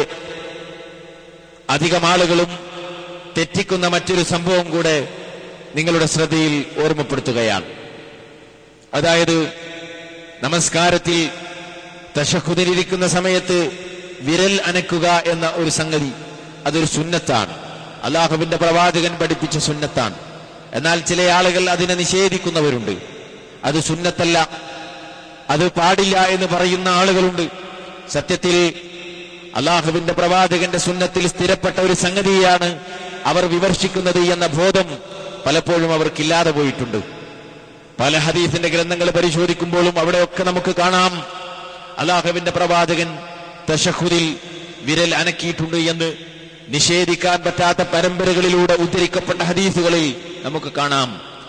അധികം ആളുകളും തെറ്റിക്കുന്ന മറ്റൊരു സംഭവം കൂടെ നിങ്ങളുടെ ശ്രദ്ധയിൽ ഓർമ്മപ്പെടുത്തുകയാണ് അതായത് നമസ്കാരത്തിൽ തശഹുദിനിരിക്കുന്ന സമയത്ത് വിരൽ അനക്കുക എന്ന ഒരു സംഗതി അതൊരു സുന്നത്താണ് അള്ളാഹുവിന്റെ പ്രവാചകൻ പഠിപ്പിച്ച സുന്നത്താണ് എന്നാൽ ചില ആളുകൾ അതിനെ നിഷേധിക്കുന്നവരുണ്ട് അത് സുന്നത്തല്ല അത് പാടില്ല എന്ന് പറയുന്ന ആളുകളുണ്ട് സത്യത്തിൽ അള്ളാഹുവിന്റെ പ്രവാചകന്റെ സുന്നത്തിൽ സ്ഥിരപ്പെട്ട ഒരു സംഗതിയാണ് അവർ വിമർശിക്കുന്നത് എന്ന ബോധം പലപ്പോഴും അവർക്കില്ലാതെ പോയിട്ടുണ്ട് പല ഹദീസിന്റെ ഗ്രന്ഥങ്ങൾ പരിശോധിക്കുമ്പോഴും അവിടെയൊക്കെ നമുക്ക് കാണാം അള്ളാഹുവിന്റെ പ്രവാചകൻ തഷഹുദിൽ വിരൽ അനക്കിയിട്ടുണ്ട് എന്ന് നിഷേധിക്കാൻ പറ്റാത്ത പരമ്പരകളിലൂടെ ഉദ്ധരിക്കപ്പെട്ട ഹദീസുകളിൽ നമുക്ക് കാണാം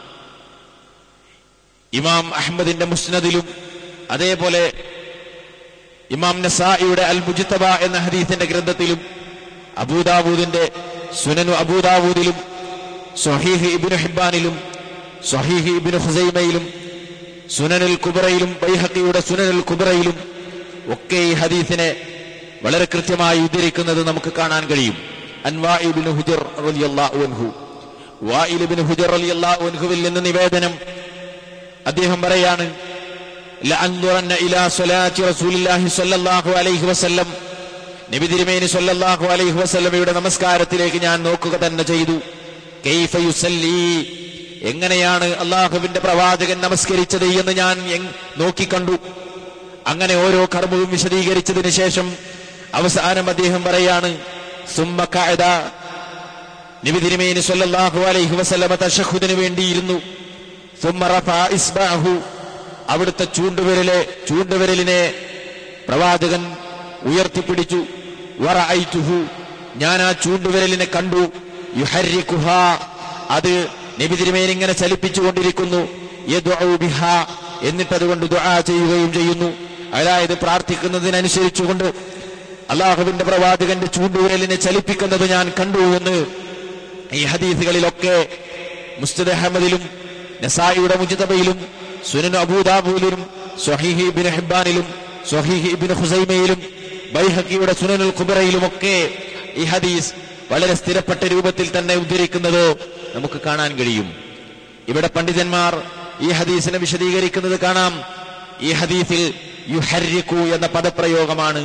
ഇമാം അഹമ്മദിന്റെ മുസ്നദിലും അതേപോലെ ഇമാം നസായിയുടെ അൽ മുജിത്തബ എന്ന ഹദീസിന്റെ ഗ്രന്ഥത്തിലും അബൂദാവൂദിന്റെ സുനനു അബൂദാവൂദിലും സൊഹീഹ് ഇബിനു ഹിബാനിലും സൊഹീഹ് ഇബിനു ഹുസൈമയിലും സുനനുൽ കുബറയിലും ബൈഹക്കിയുടെ സുനനുൽ കുബറയിലും ഒക്കെ ഈ ഹദീസിനെ വളരെ കൃത്യമായി ഉദ്ധരിക്കുന്നത് നമുക്ക് കാണാൻ കഴിയും അൻവാഇബിന് ഹുജർ റളിയല്ലാഹു അൻഹു വായിലിബിന് ഹുജർ റളിയല്ലാഹു അൻഹുവിൽ നിന്ന് നിവേദനം അദ്ദേഹം പറയാണ് ലഅൻദുറന്ന ഇലാ സ്വലാത്തി റസൂലില്ലാഹി സ്വല്ലല്ലാഹു അലൈഹി വസല്ലം നബി തിരുമേനി സ്വല്ലല്ലാഹു അലൈഹി വസല്ലമയുടെ നമസ്കാരത്തിലേക്ക് ഞാൻ നോക്കുക തന്നെ ചെയ്തു കൈഫ യുസല്ലി എങ്ങനെയാണ് അള്ളാഹുവിന്റെ പ്രവാചകൻ നമസ്കരിച്ചത് എന്ന് ഞാൻ എങ്- നോക്കിക്കണ്ടു അങ്ങനെ ഓരോ കർമ്മവും വിശദീകരിച്ചതിന് ശേഷം അവസാനം അദ്ദേഹം പറയാണ് സുമ്മ കഅദ നബി തിരുമേനി സ്വല്ലല്ലാഹു അലൈഹി വസല്ലമ തശഹുദിന് വേണ്ടിയിരുന്നു സുമ്മ റഫഅ ഇസ്ബഅഹു അവിടുത്തെ ചൂണ്ടുവിരലെ ചൂണ്ടുവിരലിനെ പ്രവാചകൻ ഉയർത്തിപ്പിടിച്ചു വറഅയ്തുഹു ഞാൻ ആ ചൂണ്ടുവിരലിനെ കണ്ടു യുഹർരിക്കുഹ അത് നബി തിരുമേനി ഇങ്ങനെ ചലിപ്പിച്ചുകൊണ്ടിരിക്കുന്നു യദ്ഉ ബിഹാ എന്നിട്ട് അതുകൊണ്ട് ദുആ ചെയ്യുകയും ചെയ്യുന്നു അതായത് പ്രാർത്ഥിക്കുന്നതിനനുസരിച്ചുകൊണ്ട് അള്ളാഹുവിന്റെ പ്രവാചകന്റെ ചൂണ്ടുവിരലിനെ ചലിപ്പിക്കുന്നത് ഞാൻ കണ്ടു എന്ന് ഈ ഹദീസുകളിലൊക്കെ മുസ്തദ് അഹമ്മദിലും നസായിയുടെ മുജിതബയിലും സുനൻ അബൂദാബൂലിലും സ്വഹീഹി ഇബിൻ ഹിബാനിലും സ്വഹീഹി ഇബിൻ ഹുസൈമയിലും ബൈഹക്കിയുടെ സുനനുൽ കുബറയിലും ഒക്കെ ഈ ഹദീസ് വളരെ സ്ഥിരപ്പെട്ട രൂപത്തിൽ തന്നെ ഉദ്ധരിക്കുന്നത് നമുക്ക് കാണാൻ കഴിയും ഇവിടെ പണ്ഡിതന്മാർ ഈ ഹദീസിനെ വിശദീകരിക്കുന്നത് കാണാം ഈ ഹദീസിൽ യുഹരിക്കു എന്ന പദപ്രയോഗമാണ്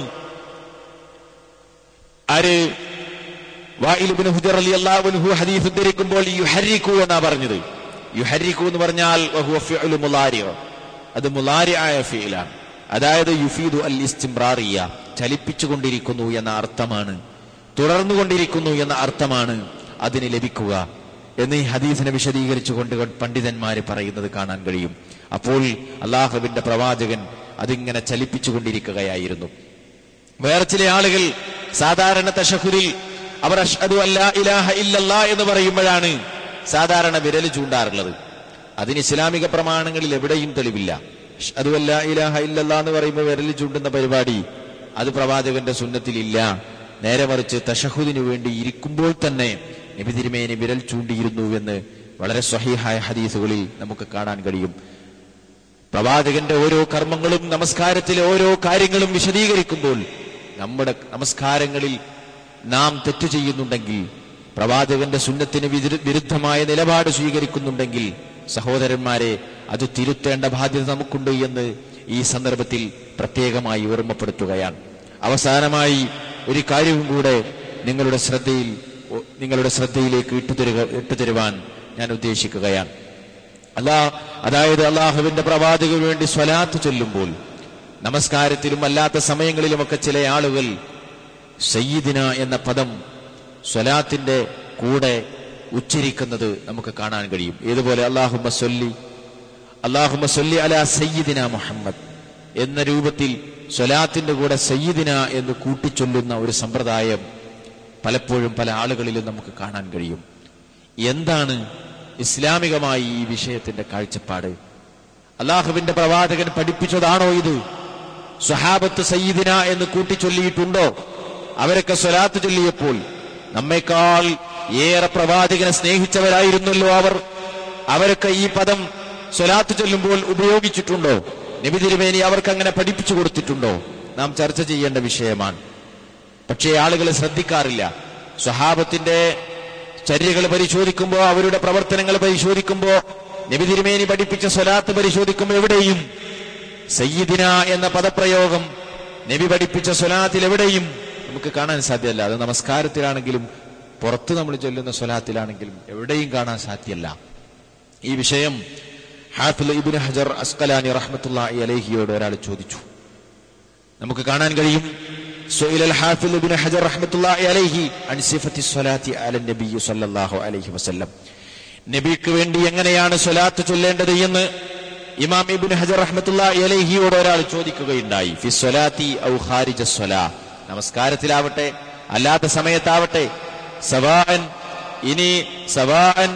ആര് വായിലുബിന് ഹുജർ അലി അള്ളാഹുൻഹു ഹദീസ് ഉദ്ധരിക്കുമ്പോൾ യുഹരിക്കു എന്നാ പറഞ്ഞത് യുഹരിക്കു എന്ന് പറഞ്ഞാൽ വഹുവ ഫിഅ്ലു മുലാരിഅ. അത് മുലാരി ആയ ഫീലാണ് അതായത് യുഫീദു അൽ ഇസ്തിംറാറിയ ചലിപ്പിച്ചുകൊണ്ടിരിക്കുന്നു എന്ന അർത്ഥമാണ് തുടർന്നുകൊണ്ടിരിക്കുന്നു എന്ന അർത്ഥമാണ് അതിന് ലഭിക്കുക എന്ന് ഈ ഹദീസിനെ വിശദീകരിച്ചുകൊണ്ട് പണ്ഡിതന്മാര് പറയുന്നത് കാണാൻ കഴിയും അപ്പോൾ അള്ളാഹുവിന്റെ പ്രവാചകൻ അതിങ്ങനെ ചലിപ്പിച്ചുകൊണ്ടിരിക്കുകയായിരുന്നു വേറെ ചില ആളുകൾ സാധാരണ തഷഹുദിൽ അവർ അഷ്ഹദു അല്ലാ ഇലാഹ ഇല്ലല്ലാ എന്ന് പറയുമ്പോഴാണ് സാധാരണ വിരൽ ചൂണ്ടാറുള്ളത് അതിന് ഇസ്ലാമിക പ്രമാണങ്ങളിൽ എവിടെയും തെളിവില്ല അഷ്ഹദു അല്ലാ ഇലാഹ ഇല്ലല്ലാ എന്ന് പറയുമ്പോൾ വിരൽ ചൂണ്ടുന്ന പരിപാടി അത് പ്രവാചകന്റെ സുന്നത്തിലില്ല നേരെ മറിച്ച് തഷഹുദിനു വേണ്ടി ഇരിക്കുമ്പോൾ തന്നെ നബി തിരുമേനി വിരൽ ചൂണ്ടിയിരുന്നു എന്ന് വളരെ സ്വഹീഹായ ഹദീസുകളിൽ നമുക്ക് കാണാൻ കഴിയും പ്രവാചകന്റെ ഓരോ കർമ്മങ്ങളും നമസ്കാരത്തിലെ ഓരോ കാര്യങ്ങളും വിശദീകരിക്കുമ്പോൾ നമ്മുടെ നമസ്കാരങ്ങളിൽ നാം തെറ്റു ചെയ്യുന്നുണ്ടെങ്കിൽ പ്രവാചകന്റെ സുന്നത്തിന് വിരു- വിരുദ്ധമായ നിലപാട് സ്വീകരിക്കുന്നുണ്ടെങ്കിൽ സഹോദരന്മാരെ അത് തിരുത്തേണ്ട ബാധ്യത നമുക്കുണ്ട് എന്ന് ഈ സന്ദർഭത്തിൽ പ്രത്യേകമായി ഓർമ്മപ്പെടുത്തുകയാണ് അവസാനമായി ഒരു കാര്യവും കൂടെ നിങ്ങളുടെ ശ്രദ്ധയിൽ ഒ- നിങ്ങളുടെ ശ്രദ്ധയിലേക്ക് ഇട്ടുതരുക ഇട്ടുതരുവാൻ ഞാൻ ഉദ്ദേശിക്കുകയാണ് അല്ലാ അതായത് അള്ളാഹുവിന്റെ പ്രവാചകന് വേണ്ടി സ്വലാത്ത് ചൊല്ലുമ്പോൾ നമസ്കാരത്തിലും അല്ലാത്ത സമയങ്ങളിലുമൊക്കെ ചില ആളുകൾ സയ്യിദിന എന്ന പദം സ്വലാത്തിന്റെ കൂടെ ഉച്ചരിക്കുന്നത് നമുക്ക് കാണാൻ കഴിയും ഏതുപോലെ അള്ളാഹുമ്മ സൊല്ലി അള്ളാഹുമ്മ സൊല്ലി അല സയ്യിദിന മുഹമ്മദ് എന്ന രൂപത്തിൽ സ്വലാത്തിന്റെ കൂടെ സയ്യിദിന എന്ന് കൂട്ടിച്ചൊല്ലുന്ന ഒരു സമ്പ്രദായം പലപ്പോഴും പല ആളുകളിലും നമുക്ക് കാണാൻ കഴിയും എന്താണ് ഇസ്ലാമികമായി ഈ വിഷയത്തിന്റെ കാഴ്ചപ്പാട് അള്ളാഹുവിന്റെ പ്രവാചകൻ പഠിപ്പിച്ചതാണോ ഇത് സ്വഹാബത്ത് സയ്യിദിന എന്ന് കൂട്ടിച്ചൊല്ലിയിട്ടുണ്ടോ അവരൊക്കെ സ്വലാത്ത് ചൊല്ലിയപ്പോൾ നമ്മെക്കാൾ ഏറെ പ്രവാചകനെ സ്നേഹിച്ചവരായിരുന്നല്ലോ അവർ അവരൊക്കെ ഈ പദം സ്വലാത്ത് ചൊല്ലുമ്പോൾ ഉപയോഗിച്ചിട്ടുണ്ടോ നബി തിരുമേനി അവർക്ക് അങ്ങനെ പഠിപ്പിച്ചു കൊടുത്തിട്ടുണ്ടോ നാം ചർച്ച ചെയ്യേണ്ട വിഷയമാണ് പക്ഷേ ആളുകൾ ശ്രദ്ധിക്കാറില്ല സ്വഹാബത്തിന്റെ ചര്യകൾ പരിശോധിക്കുമ്പോ അവരുടെ പ്രവർത്തനങ്ങൾ പരിശോധിക്കുമ്പോ നബി തിരുമേനി പഠിപ്പിച്ച സ്വലാത്ത് പരിശോധിക്കുമ്പോൾ എവിടെയും സയ്യിദിന എന്ന പദപ്രയോഗം നബി പഠിപ്പിച്ച സ്വലാത്തിൽ എവിടെയും നമുക്ക് കാണാൻ സാധ്യമല്ല അത് നമസ്കാരത്തിലാണെങ്കിലും പുറത്ത് നമ്മൾ ചൊല്ലുന്ന സ്വലാത്തിലാണെങ്കിലും എവിടെയും കാണാൻ സാധ്യമല്ല ഈ വിഷയം ഹാഫിൽ ഇബിൻ ഹജർ അസ്കലാനി റഹ്മത്തുള്ളാഹി അലൈഹിയോട് ഒരാൾ ചോദിച്ചു നമുക്ക് കാണാൻ കഴിയും سئل الحافظ ابن حجر رحمة الله عليه عن صفة الصلاة على النبي صلى الله عليه وسلم നബിക്ക് വേണ്ടി എങ്ങനെയാണ് സ്വലാത്ത് ചൊല്ലേണ്ടത് എന്ന് ഇമാം ഇബ്നു ഹജർ റഹ്മത്തുള്ളാഹി അലൈഹിയോട് ഒരാൾ ചോദിക്കുകയുണ്ടായി ഫി സ്വലാത്തി ഔ ഖാരിജ സ്വലാ നമസ്കാരത്തിലാവട്ടെ അല്ലാത്ത സമയത്താവട്ടെ സവാഅൻ ഇനി സവാഅൻ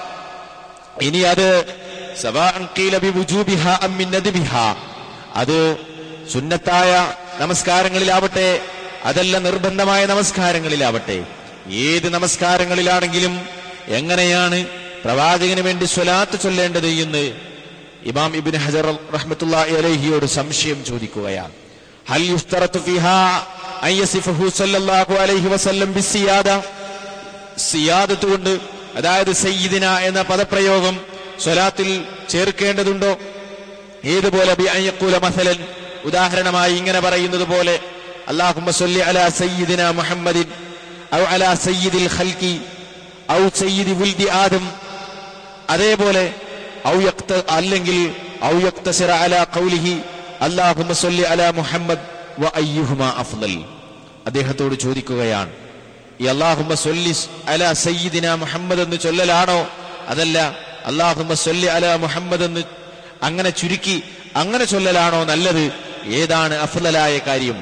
ഇനി അത് സവാഅൻ ഖീല ബിവുജൂബിഹ അം മിൻ നദ്ബിഹ അത് സുന്നത്തായ നമസ്കാരങ്ങളിലാവട്ടെ അതല്ല നിർബന്ധമായ നമസ്കാരങ്ങളിലാവട്ടെ ഏത് നമസ്കാരങ്ങളിലാണെങ്കിലും എങ്ങനെയാണ് പ്രവാചകന് വേണ്ടി സ്വലാത്ത് ചൊല്ലേണ്ടത് എന്ന് ഇമാം ഇബിൻ ഹജർ റഹ്മത്തുള്ളാഹി അലൈഹിയോട് സംശയം ചോദിക്കുകയാണ് ഹൽ യുസ്തറത്തു ഫിഹാ അൻ യസിഫഹു സല്ലല്ലാഹു അലൈഹി വസല്ലം ബിസിയാദ സിയാദത്ത് കൊണ്ട് അതായത് സയ്യിദിന എന്ന പദപ്രയോഗം സ്വലാത്തിൽ ചേർക്കേണ്ടതുണ്ടോ ഏതുപോലെ ബി അൻ യഖൂല മസലൻ ഉദാഹരണമായി ഇങ്ങനെ പറയുന്നത് പോലെ അല്ലാഹുമ്മ സല്ലി അലാ സയ്യിദിന മുഹമ്മദിൻ ഔ അലാ സയ്യിദിൽ ഖൽഖി ഔ സയ്യിദി വുൽദി ആദം അതേപോലെ ഔ യക്ത അല്ലെങ്കിൽ ഔ യക്തസിറ അലാ ഖൗലിഹി അല്ലാഹുമ്മ സല്ലി അലാ മുഹമ്മദ് വ അയ്യുഹുമാ അഫ്ളൽ അദ്ദേഹത്തോട് ചോദിക്കുകയാണ് ഈ അള്ളാഹുമ്മ സൊല്ലി അല സയ്യിദിന മുഹമ്മദ് എന്ന് ചൊല്ലലാണോ അതല്ല അള്ളാഹുമ്മ സൊല്ലി അല മുഹമ്മദ് എന്ന് അങ്ങനെ ചുരുക്കി അങ്ങനെ ചൊല്ലലാണോ നല്ലത് ഏതാണ് അഫ്ലലായ കാര്യം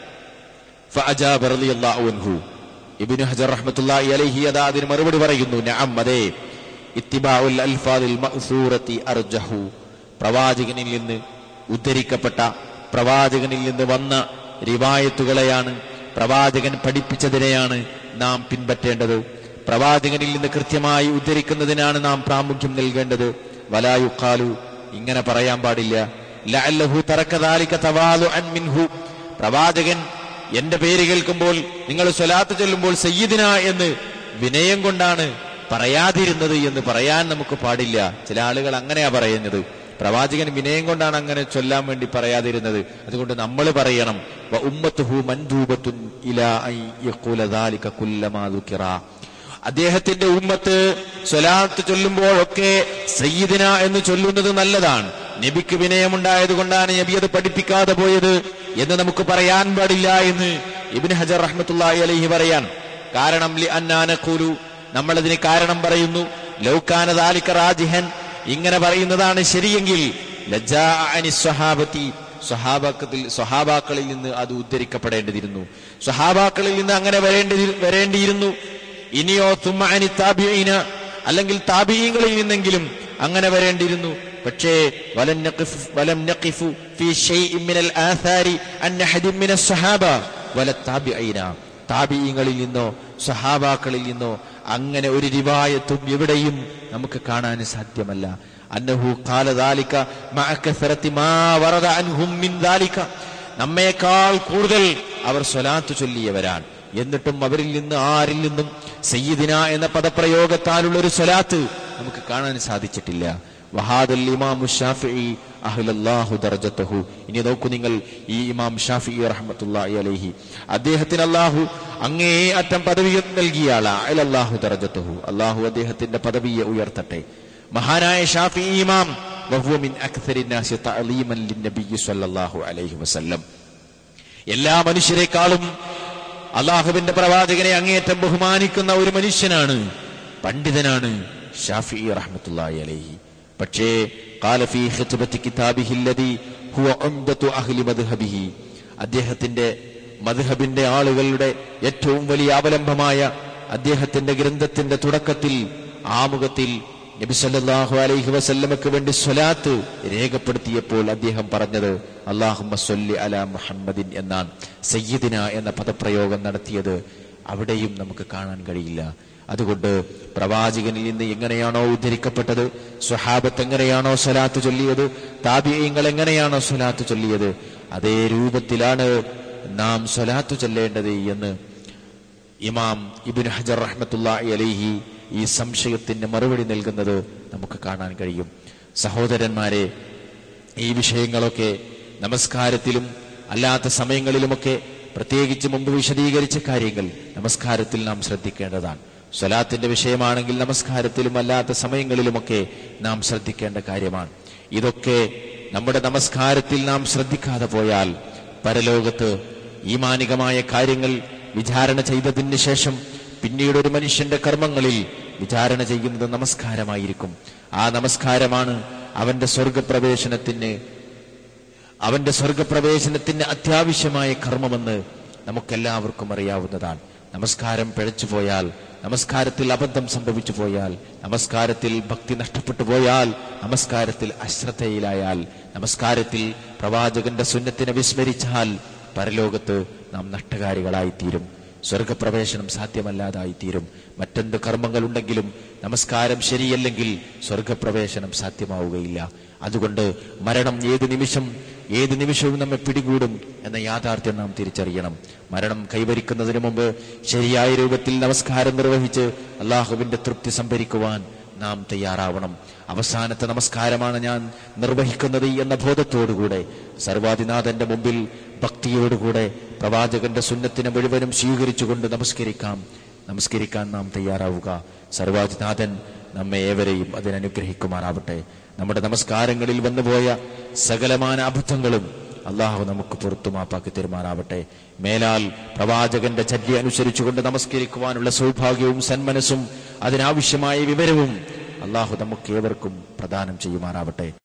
فأجاب رضي الله عنه ഇബ്നു ഹജർ റഹ്മത്തുള്ളാഹി അലൈഹി അതാ അതിന് മറുപടി പറയുന്നു നഅം അതെ ഇത്തിബാഉൽ അൽഫാദിൽ മഅ്സൂറത്തി അർജഹു പ്രവാചകനിൽ നിന്ന് ഉദ്ധരിക്കപ്പെട്ട പ്രവാചകനിൽ നിന്ന് വന്ന റിവായത്തുകളെയാണ് പ്രവാചകൻ പഠിപ്പിച്ചതിനെയാണ് നാം പിൻപറ്റേണ്ടത് പ്രവാചകനിൽ നിന്ന് കൃത്യമായി ഉദ്ധരിക്കുന്നതിനാണ് നാം പ്രാമുഖ്യം നൽകേണ്ടത് വലായുക്കാലു ഇങ്ങനെ പറയാൻ പാടില്ല ലഅല്ലഹു തറക്കദാലിക തവാലുഅൻ മിൻഹു പ്രവാചകൻ എന്റെ പേര് കേൾക്കുമ്പോൾ നിങ്ങൾ സ്വലാത്ത് ചൊല്ലുമ്പോൾ സയ്യിദിന എന്ന് വിനയം കൊണ്ടാണ് പറയാതിരുന്നത് എന്ന് പറയാൻ നമുക്ക് പാടില്ല ചില ആളുകൾ അങ്ങനെയാ പറയുന്നത് പ്രവാചകൻ വിനയം കൊണ്ടാണ് അങ്ങനെ ചൊല്ലാൻ വേണ്ടി പറയാതിരുന്നത് അതുകൊണ്ട് നമ്മൾ പറയണം വ ഉമ്മത്തുഹു മൻദൂബത്തുൻ ഇലാ അൻ യഖൂല ദാലിക കുല്ലമാ ദുകിറ അദ്ദേഹത്തിന്റെ ഉമ്മത്ത് സ്വലാത്ത് ചൊല്ലുമ്പോഴൊക്കെ സയ്യിദിന എന്ന് ചൊല്ലുന്നത് നല്ലതാണ് നബിക്ക് വിനയമുണ്ടായത് കൊണ്ടാണ് നബി അത് പഠിപ്പിക്കാതെ പോയത് എന്ന് നമുക്ക് പറയാൻ പാടില്ല എന്ന് ഇബിൻ ഹജർ റഹ്മത്തുള്ളാഹി അലൈഹി പറയാൻ കാരണം ലി അന്നാനഖൂലു നമ്മളതിന് കാരണം പറയുന്നു ലൗകാന ദാലിക റാജിഹൻ ഇങ്ങനെ പറയുന്നതാണ് ശരിയെങ്കിൽ ലജ്ജാ അനി സ്വഹാബത്തി സ്വഹാബാക്കത്തിൽ സ്വഹാബാക്കളിൽ നിന്ന് അത് ഉദ്ധരിക്കപ്പെടേണ്ടതിരുന്നു സ്വഹാബാക്കളിൽ നിന്ന് അങ്ങനെ വരേണ്ടി വരേണ്ടിയിരുന്നു ഇനിയോ തുമ്മാനി താബിഈന അല്ലെങ്കിൽ താബിയങ്ങളിൽ നിന്നെങ്കിലും അങ്ങനെ വരേണ്ടിയിരുന്നു പക്ഷേ വലം നഖിഫ് വലം നഖിഫു ഫീ ഷൈഇൻ മിനൽ ആഥാരി അൻ അഹദിൻ മിനസ് സ്വഹാബ വല താബിഈന താബിയങ്ങളിൽ നിന്നോ സഹാബാക്കളിൽ നിന്നോ അങ്ങനെ ഒരു റിവായത്തും എവിടെയും നമുക്ക് കാണാൻ സാധ്യമല്ല അന്നഹു ഖാല ദാലിക മഅ കസറത്തി മാ വറദ അൻഹും മിൻ ദാലിക നമ്മേക്കാൾ കൂടുതൽ അവർ സ്വലാത്ത് ചൊല്ലിയവരാണ് എന്നിട്ടും അവരിൽ നിന്ന് ആരിൽ നിന്നും സയ്യിദിന എന്ന പദപ്രയോഗത്താലുള്ള ഒരു സ്വലാത്ത് നമുക്ക് കാണാൻ സാധിച്ചിട്ടില്ല വഹാദൽ ഇമാമു ഷാഫിഈ അഹ്ലല്ലാഹു ദർജത്തഹു ഇനി നോക്കൂ നിങ്ങൾ ഈ ഇമാം ഷാഫി റഹ്മത്തുള്ളാഹി അലൈഹി അദ്ദേഹത്തിന് അല്ലാഹു അങ്ങേ അറ്റം പദവി നൽകിയ ആളാ അല്ലാഹു ദർജത്തഹു അല്ലാഹു അദ്ദേഹത്തിന്റെ പദവിയെ ഉയർത്തട്ടെ മഹാനായ ഷാഫി ഇമാം വഹുവ മിൻ അക്സരി നാസി തഅലീമൻ ലിന്നബിയ്യി സ്വല്ലല്ലാഹു അലൈഹി വസല്ലം എല്ലാ മനുഷ്യരെക്കാളും അള്ളാഹുവിന്റെ പ്രവാചകനെ അങ്ങേയറ്റം ബഹുമാനിക്കുന്ന ഒരു മനുഷ്യനാണ് പണ്ഡിതനാണ് ഷാഫി റഹ്മത്തുള്ളാഹി അലൈഹി പക്ഷേ قال في خطبة كتابه الذي هو عمدة أهل مذهبه അദ്ദേഹത്തിന്റെ മദ്ഹബിന്റെ ആളുകളുടെ ഏറ്റവും വലിയ അവലംബമായ അദ്ദേഹത്തിന്റെ ഗ്രന്ഥത്തിന്റെ തുടക്കത്തിൽ ആമുഖത്തിൽ നബി സല്ലല്ലാഹു അലൈഹി വസല്ലമക്ക് വേണ്ടി സ്വലാത്ത് രേഖപ്പെടുത്തിയപ്പോൾ അദ്ദേഹം പറഞ്ഞത് അള്ളാഹുമ്മ സ്വല്ലി അലാ മുഹമ്മദിൻ എന്നാണ് സയ്യിദിന എന്ന പദപ്രയോഗം നടത്തിയത് അവിടെയും നമുക്ക് കാണാൻ കഴിയില്ല അതുകൊണ്ട് പ്രവാചകനിൽ നിന്ന് എങ്ങനെയാണോ ഉദ്ധരിക്കപ്പെട്ടത് സ്വഹാബത്ത് എങ്ങനെയാണോ സ്വലാത്ത് ചൊല്ലിയത് താപിയങ്ങൾ എങ്ങനെയാണോ സ്വലാത്ത് ചൊല്ലിയത് അതേ രൂപത്തിലാണ് നാം സ്വലാത്ത് ചൊല്ലേണ്ടത് എന്ന് ഇമാം ഇബിൻ ഹജർ റഹ്മത്തുള്ളാഹി അലൈഹി ഈ സംശയത്തിന് മറുപടി നൽകുന്നത് നമുക്ക് കാണാൻ കഴിയും സഹോദരന്മാരെ ഈ വിഷയങ്ങളൊക്കെ നമസ്കാരത്തിലും അല്ലാത്ത സമയങ്ങളിലുമൊക്കെ പ്രത്യേകിച്ച് മുമ്പ് വിശദീകരിച്ച കാര്യങ്ങൾ നമസ്കാരത്തിൽ നാം ശ്രദ്ധിക്കേണ്ടതാണ് സ്വലാത്തിന്റെ വിഷയമാണെങ്കിൽ നമസ്കാരത്തിലും അല്ലാത്ത സമയങ്ങളിലുമൊക്കെ നാം ശ്രദ്ധിക്കേണ്ട കാര്യമാണ് ഇതൊക്കെ നമ്മുടെ നമസ്കാരത്തിൽ നാം ശ്രദ്ധിക്കാതെ പോയാൽ പരലോകത്ത് ഈമാനികമായ കാര്യങ്ങൾ വിചാരണ ചെയ്തതിന് ശേഷം പിന്നീട് ഒരു മനുഷ്യന്റെ കർമ്മങ്ങളിൽ വിചാരണ ചെയ്യുന്നത് നമസ്കാരമായിരിക്കും ആ നമസ്കാരമാണ് അവന്റെ സ്വർഗപ്രവേശനത്തിന് അവന്റെ സ്വർഗപ്രവേശനത്തിന് അത്യാവശ്യമായ കർമ്മമെന്ന് നമുക്കെല്ലാവർക്കും അറിയാവുന്നതാണ് നമസ്കാരം പിഴച്ചു പോയാൽ നമസ്കാരത്തിൽ അബദ്ധം സംഭവിച്ചു പോയാൽ നമസ്കാരത്തിൽ ഭക്തി നഷ്ടപ്പെട്ടു പോയാൽ നമസ്കാരത്തിൽ അശ്രദ്ധയിലായാൽ നമസ്കാരത്തിൽ പ്രവാചകന്റെ സുന്നത്തിനെ വിസ്മരിച്ചാൽ പരലോകത്ത് നാം നഷ്ടകാരികളായിത്തീരും സ്വർഗപ്രവേശനം സാധ്യമല്ലാതായിത്തീരും മറ്റെന്ത് കർമ്മങ്ങളുണ്ടെങ്കിലും നമസ്കാരം ശരിയല്ലെങ്കിൽ സ്വർഗപ്രവേശനം സാധ്യമാവുകയില്ല അതുകൊണ്ട് മരണം ഏത് നിമിഷം ഏത് നിമിഷവും നമ്മെ പിടികൂടും എന്ന യാഥാർത്ഥ്യം നാം തിരിച്ചറിയണം മരണം കൈവരിക്കുന്നതിന് മുമ്പ് ശരിയായ രൂപത്തിൽ നമസ്കാരം നിർവഹിച്ച് അള്ളാഹുവിന്റെ തൃപ്തി സംഭരിക്കുവാൻ നാം തയ്യാറാവണം അവസാനത്തെ നമസ്കാരമാണ് ഞാൻ നിർവഹിക്കുന്നത് എന്ന ബോധത്തോടുകൂടെ സർവാധിനാഥന്റെ മുമ്പിൽ ഭക്തിയോടുകൂടെ പ്രവാചകന്റെ സുന്നത്തിനെ മുഴുവനും സ്വീകരിച്ചുകൊണ്ട് നമസ്കരിക്കാം നമസ്കരിക്കാൻ നാം തയ്യാറാവുക സർവാധിനാഥൻ നമ്മെ ഏവരെയും അതിനനുഗ്രഹിക്കുമാറാവട്ടെ നമ്മുടെ നമസ്കാരങ്ങളിൽ വന്നുപോയ സകലമാന അബദ്ധങ്ങളും അള്ളാഹു നമുക്ക് പുറത്തു മാപ്പാക്കി തരുമാറാവട്ടെ മേലാൽ പ്രവാചകന്റെ ചര്യ അനുസരിച്ചുകൊണ്ട് നമസ്കരിക്കുവാനുള്ള സൗഭാഗ്യവും സന്മനസ്സും അതിനാവശ്യമായ വിവരവും അള്ളാഹു നമുക്ക് ഏവർക്കും പ്രദാനം ചെയ്യുമാറാവട്ടെ